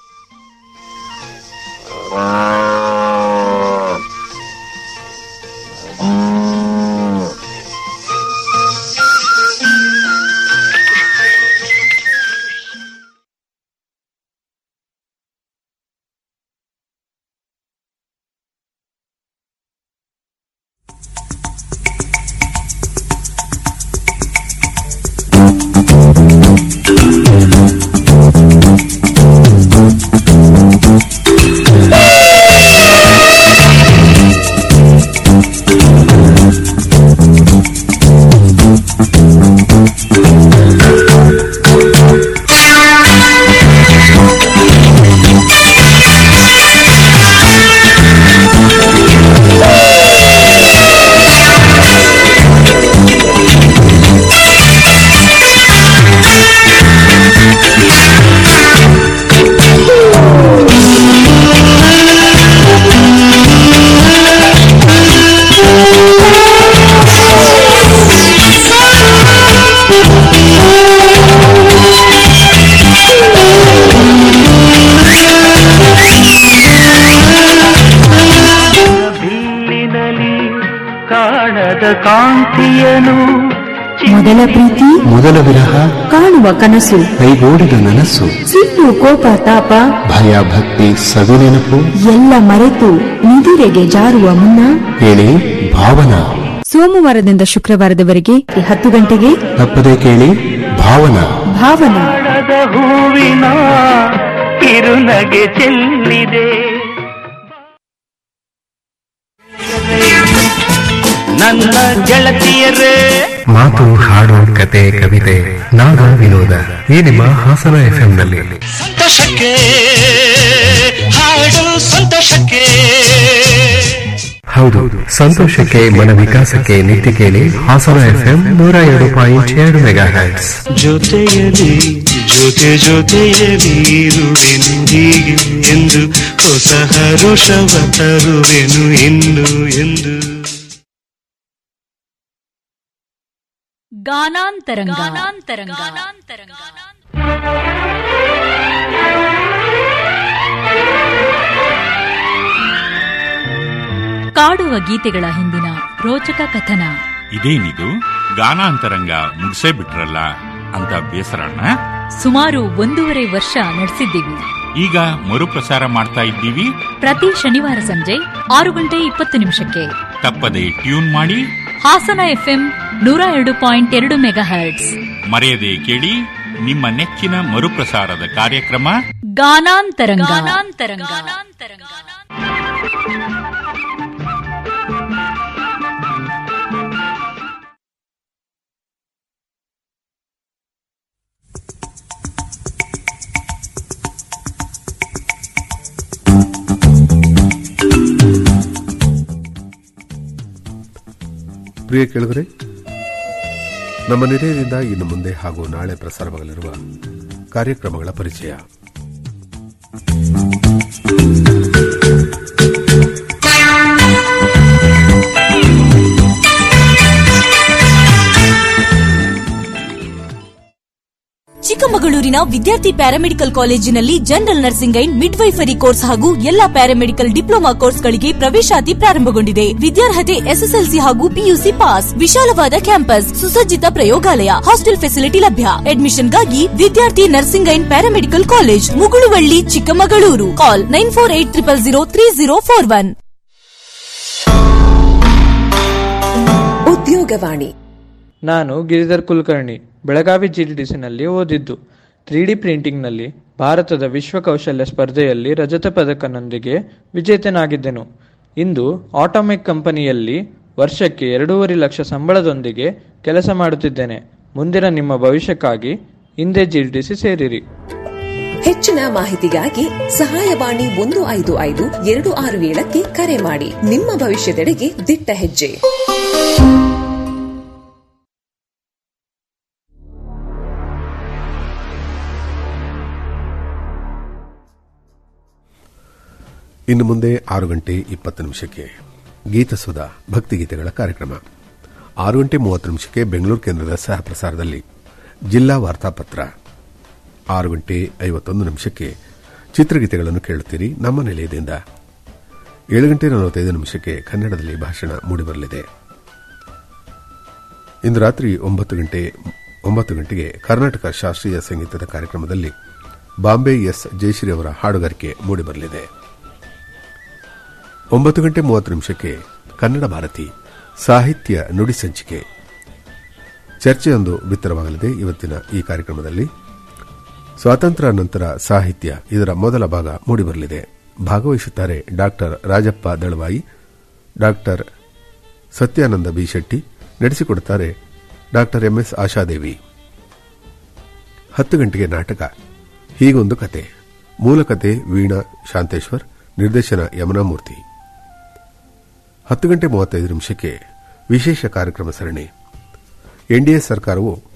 ಬಿಲ್ಲಿನಲಿ ಕಾಣದ ಕಾಂತಿಯನು
ಮೊದಲ ಪ್ರೀತಿ
ಮೊದಲ ವಿರಹ
ಕಾಣುವ ಕನಸು
ಕೈಗೂಡಿದ ನನಸು
ಸಿಟ್ಟು ಕೋಪ ತಾಪ
ಭಯ ಭಕ್ತಿ ಸವಿ ನೆನಪು
ಎಲ್ಲ ಮರೆತು ನಿದಿರೆಗೆ ಜಾರುವ ಮುನ್ನ
ಹೇಳಿ ಭಾವನಾ
ಸೋಮವಾರದಿಂದ ಶುಕ್ರವಾರದವರೆಗೆ ಹತ್ತು ಗಂಟೆಗೆ
ತಪ್ಪದೇ ಕೇಳಿ ಭಾವನಾ
ಭಾವನಾ
ಕಾಣದ ಹೂವಿನ ಕಿರುನಗೆ ಚೆಲ್ಲಿದೆ ನನ್ನ ಗೆಳತಿಯರೇ
ಮಾತು ಹಾಡು ಕತೆ ಕವಿತೆ ನಾದ ವಿನೋದ ಈ ನಿಮ್ಮ ಹಾಸನ ಎಫ್ಎಂ ನಲ್ಲಿ
ಸಂತೋಷಕ್ಕೆ ಹಾಡು ಸಂತೋಷಕ್ಕೆ
ಹೌದು ಸಂತೋಷಕ್ಕೆ ಮನ ವಿಕಾಸಕ್ಕೆ ನಿತ್ಯ ಕೇಳಿ ಹಾಸನ ಎಫ್ಎಂ ನೂರ ಎರಡು ಪಾಯಿಂಟ್ ಎರಡು ಮೆಗಾ ಹ್ಯಾಟ್ಸ್
ಜೊತೆಯಲಿ ಜೊತೆ ಜೊತೆಯಲ್ಲಿ ಇರುವೆನು ಹೀಗೆ ಎಂದು ಹೊಸ ಹರುಷವ ತರುವೆನು ಇನ್ನು ಎಂದು
ಗಾನಾಂತರಂಗ ಕಾಡುವ ಗೀತೆಗಳ ಹಿಂದಿನ ರೋಚಕ ಕಥನ
ಇದೇನಿದು ಗಾನಾಂತರಂಗ ಮುಗಿಸೇ ಬಿಟ್ರಲ್ಲ ಅಂತ ಬೇಸರಣ್ಣ
ಸುಮಾರು ಒಂದೂವರೆ ವರ್ಷ ನಡೆಸಿದ್ದೀವಿ
ಈಗ ಮರುಪ್ರಸಾರ ಮಾಡ್ತಾ ಇದ್ದೀವಿ
ಪ್ರತಿ ಶನಿವಾರ ಸಂಜೆ ಆರು ಗಂಟೆ ಇಪ್ಪತ್ತು ನಿಮಿಷಕ್ಕೆ
ತಪ್ಪದೆ ಟ್ಯೂನ್ ಮಾಡಿ
ಹಾಸನ ಎಫ್ಎಂ ನೂರ ಎರಡು ಪಾಯಿಂಟ್ ಎರಡು ಮೆಗಾ ಹರ್ಟ್ಸ್
ಮರೆಯದೆ ಕೇಳಿ ನಿಮ್ಮ ನೆಚ್ಚಿನ ಮರುಪ್ರಸಾರದ ಕಾರ್ಯಕ್ರಮ
ಗಾನಾಂತರಂಗ
ಪ್ರಿಯ ಕೇಳಿದರೆ ನಮ್ಮ ನಿಲಯದಿಂದ ಇನ್ನು ಮುಂದೆ ಹಾಗೂ ನಾಳೆ ಪ್ರಸಾರವಾಗಲಿರುವ ಕಾರ್ಯಕ್ರಮಗಳ ಪರಿಚಯ
ಚಿಕ್ಕಮಗಳೂರಿನ ವಿದ್ಯಾರ್ಥಿ ಪ್ಯಾರಾಮೆಡಿಕಲ್ ಕಾಲೇಜಿನಲ್ಲಿ general nursing and midwifery course ಹಾಗೂ ಎಲ್ಲಾ ಪ್ಯಾರಾಮೆಡಿಕಲ್ ಡಿಪ್ಲೊಮಾ ಕೋರ್ಸ್ಗಳಿಗೆ ಪ್ರವೇಶಾತಿ ಪ್ರಾರಂಭಗೊಂಡಿದೆ ವಿದ್ಯಾರ್ಹತೆ ಎಸ್ಎಸ್ಎಲ್ಸಿ ಹಾಗೂ ಪಿಯುಸಿ ಪಾಸ್ ವಿಶಾಲವಾದ ಕ್ಯಾಂಪಸ್ ಸುಸಜ್ಜಿತ ಪ್ರಯೋಗಾಲಯ ಹಾಸ್ಟೆಲ್ ಫೆಸಿಲಿಟಿ ಲಭ್ಯ ಅಡ್ಮಿಷನ್ಗಾಗಿ Vidyarthi nursing and paramedical college Mugulavalli Chikkamagaluru call nine four eight triple zero three zero four one
Udyogavani
ನಾನು ಗಿರಿಧರ್ ಕುಲಕರ್ಣಿ ಬೆಳಗಾವಿ ಜಿಡಿಡಿಸಿನಲ್ಲಿ ಓದಿದ್ದು ತ್ರೀ ಡಿ ಪ್ರಿಂಟಿಂಗ್ನಲ್ಲಿ ಭಾರತದ ವಿಶ್ವ ಕೌಶಲ್ಯ ಸ್ಪರ್ಧೆಯಲ್ಲಿ ರಜತ ಪದಕನೊಂದಿಗೆ ವಿಜೇತನಾಗಿದ್ದೆನು ಇಂದು ಆಟೋಮೆಕ್ ಕಂಪನಿಯಲ್ಲಿ ವರ್ಷಕ್ಕೆ ಎರಡೂವರೆ ಲಕ್ಷ ಸಂಬಳದೊಂದಿಗೆ ಕೆಲಸ ಮಾಡುತ್ತಿದ್ದೇನೆ ಮುಂದಿನ ನಿಮ್ಮ ಭವಿಷ್ಯಕ್ಕಾಗಿ ಹಿಂದೆ ಜಿಡಿಡಿಸಿ ಸೇರಿರಿ
ಹೆಚ್ಚಿನ ಮಾಹಿತಿಗಾಗಿ ಸಹಾಯವಾಣಿ ಒಂದು ಐದು ಐದು ಎರಡು ಆರು ಏಳಕ್ಕೆ ಕರೆ ಮಾಡಿ ನಿಮ್ಮ ಭವಿಷ್ಯದೆಡೆಗೆ ದಿಟ್ಟ ಹೆಜ್ಜೆ
ಇನ್ನು ಮುಂದೆ ಆರು ಗಂಟೆ ಇಪ್ಪತ್ತು ನಿಮಿಷಕ್ಕೆ ಗೀತಸುಧಾ ಭಕ್ತಿಗೀತೆಗಳ ಕಾರ್ಯಕ್ರಮ ಆರು ಗಂಟೆ ಮೂವತ್ತು ನಿಮಿಷಕ್ಕೆ ಬೆಂಗಳೂರು ಕೇಂದ್ರದ ಸಹ ಪ್ರಸಾರದಲ್ಲಿ ಜಿಲ್ಲಾ ವಾರ್ತಾಪತ್ರ ಆರು ಗಂಟೆ ಐವತ್ತೊಂದು ನಿಮಿಷಕ್ಕೆ ಚಿತ್ರಗೀತೆಗಳನ್ನು ಕೇಳುತ್ತೀರಿ ನಮ್ಮ ನಿಲಯದಿಂದ ಏಳು ಗಂಟೆ ನಲವತ್ತೈದು ನಿಮಿಷಕ್ಕೆ ಕನ್ನಡದಲ್ಲಿ ಭಾಷಣ ಮೂಡಿಬರಲಿದೆ ಇಂದು ರಾತ್ರಿ ಒಂಬತ್ತು ಗಂಟೆ ಒಂಬತ್ತು ಗಂಟೆಗೆ ಕರ್ನಾಟಕ ಶಾಸ್ತ್ರೀಯ ಸಂಗೀತದ ಕಾರ್ಯಕ್ರಮದಲ್ಲಿ ಬಾಂಬೆ ಎಸ್ ಜಯಶ್ರೀ ಅವರ ಹಾಡುಗಾರಿಕೆ ಮೂಡಿಬರಲಿದೆ ಒಂಬತ್ತು ಗಂಟೆ ಮೂವತ್ತು ನಿಮಿಷಕ್ಕೆ ಕನ್ನಡ ಭಾರತಿ ಸಾಹಿತ್ಯ ನುಡಿ ಸಂಚಿಕೆ ಚರ್ಚೆಯೊಂದು ಬಿತ್ತರವಾಗಲಿದೆ ಇವತ್ತಿನ ಈ ಕಾರ್ಯಕ್ರಮದಲ್ಲಿ ಸ್ವಾತಂತ್ರ್ಯ ನಂತರ ಸಾಹಿತ್ಯ ಇದರ ಮೊದಲ ಭಾಗ ಮೂಡಿಬರಲಿದೆ ಭಾಗವಹಿಸುತ್ತಾರೆ doctor Rajappa Dalavayi doctor Sathyananda B Shetty ನಡೆಸಿಕೊಡುತ್ತಾರೆ ಡಾಕ್ಟರ್ ಎಂಎಸ್ ಆಶಾದೇವಿ ಹತ್ತು ಗಂಟೆಗೆ ನಾಟಕ ಹೀಗೊಂದು ಕತೆ ಮೂಲಕತೆ ವೀಣಾ ಶಾಂತೇಶ್ವರ್ ನಿರ್ದೇಶನ ಯಮುನಾಮೂರ್ತಿ ಹತ್ತು ಗಂಟೆ ಮೂವತ್ತೈದು ನಿಮಿಷಕ್ಕೆ ವಿಶೇಷ ಕಾರ್ಯಕ್ರಮ ಸರಣಿ ಎನ್ಡಿಎ ಸರ್ಕಾರವು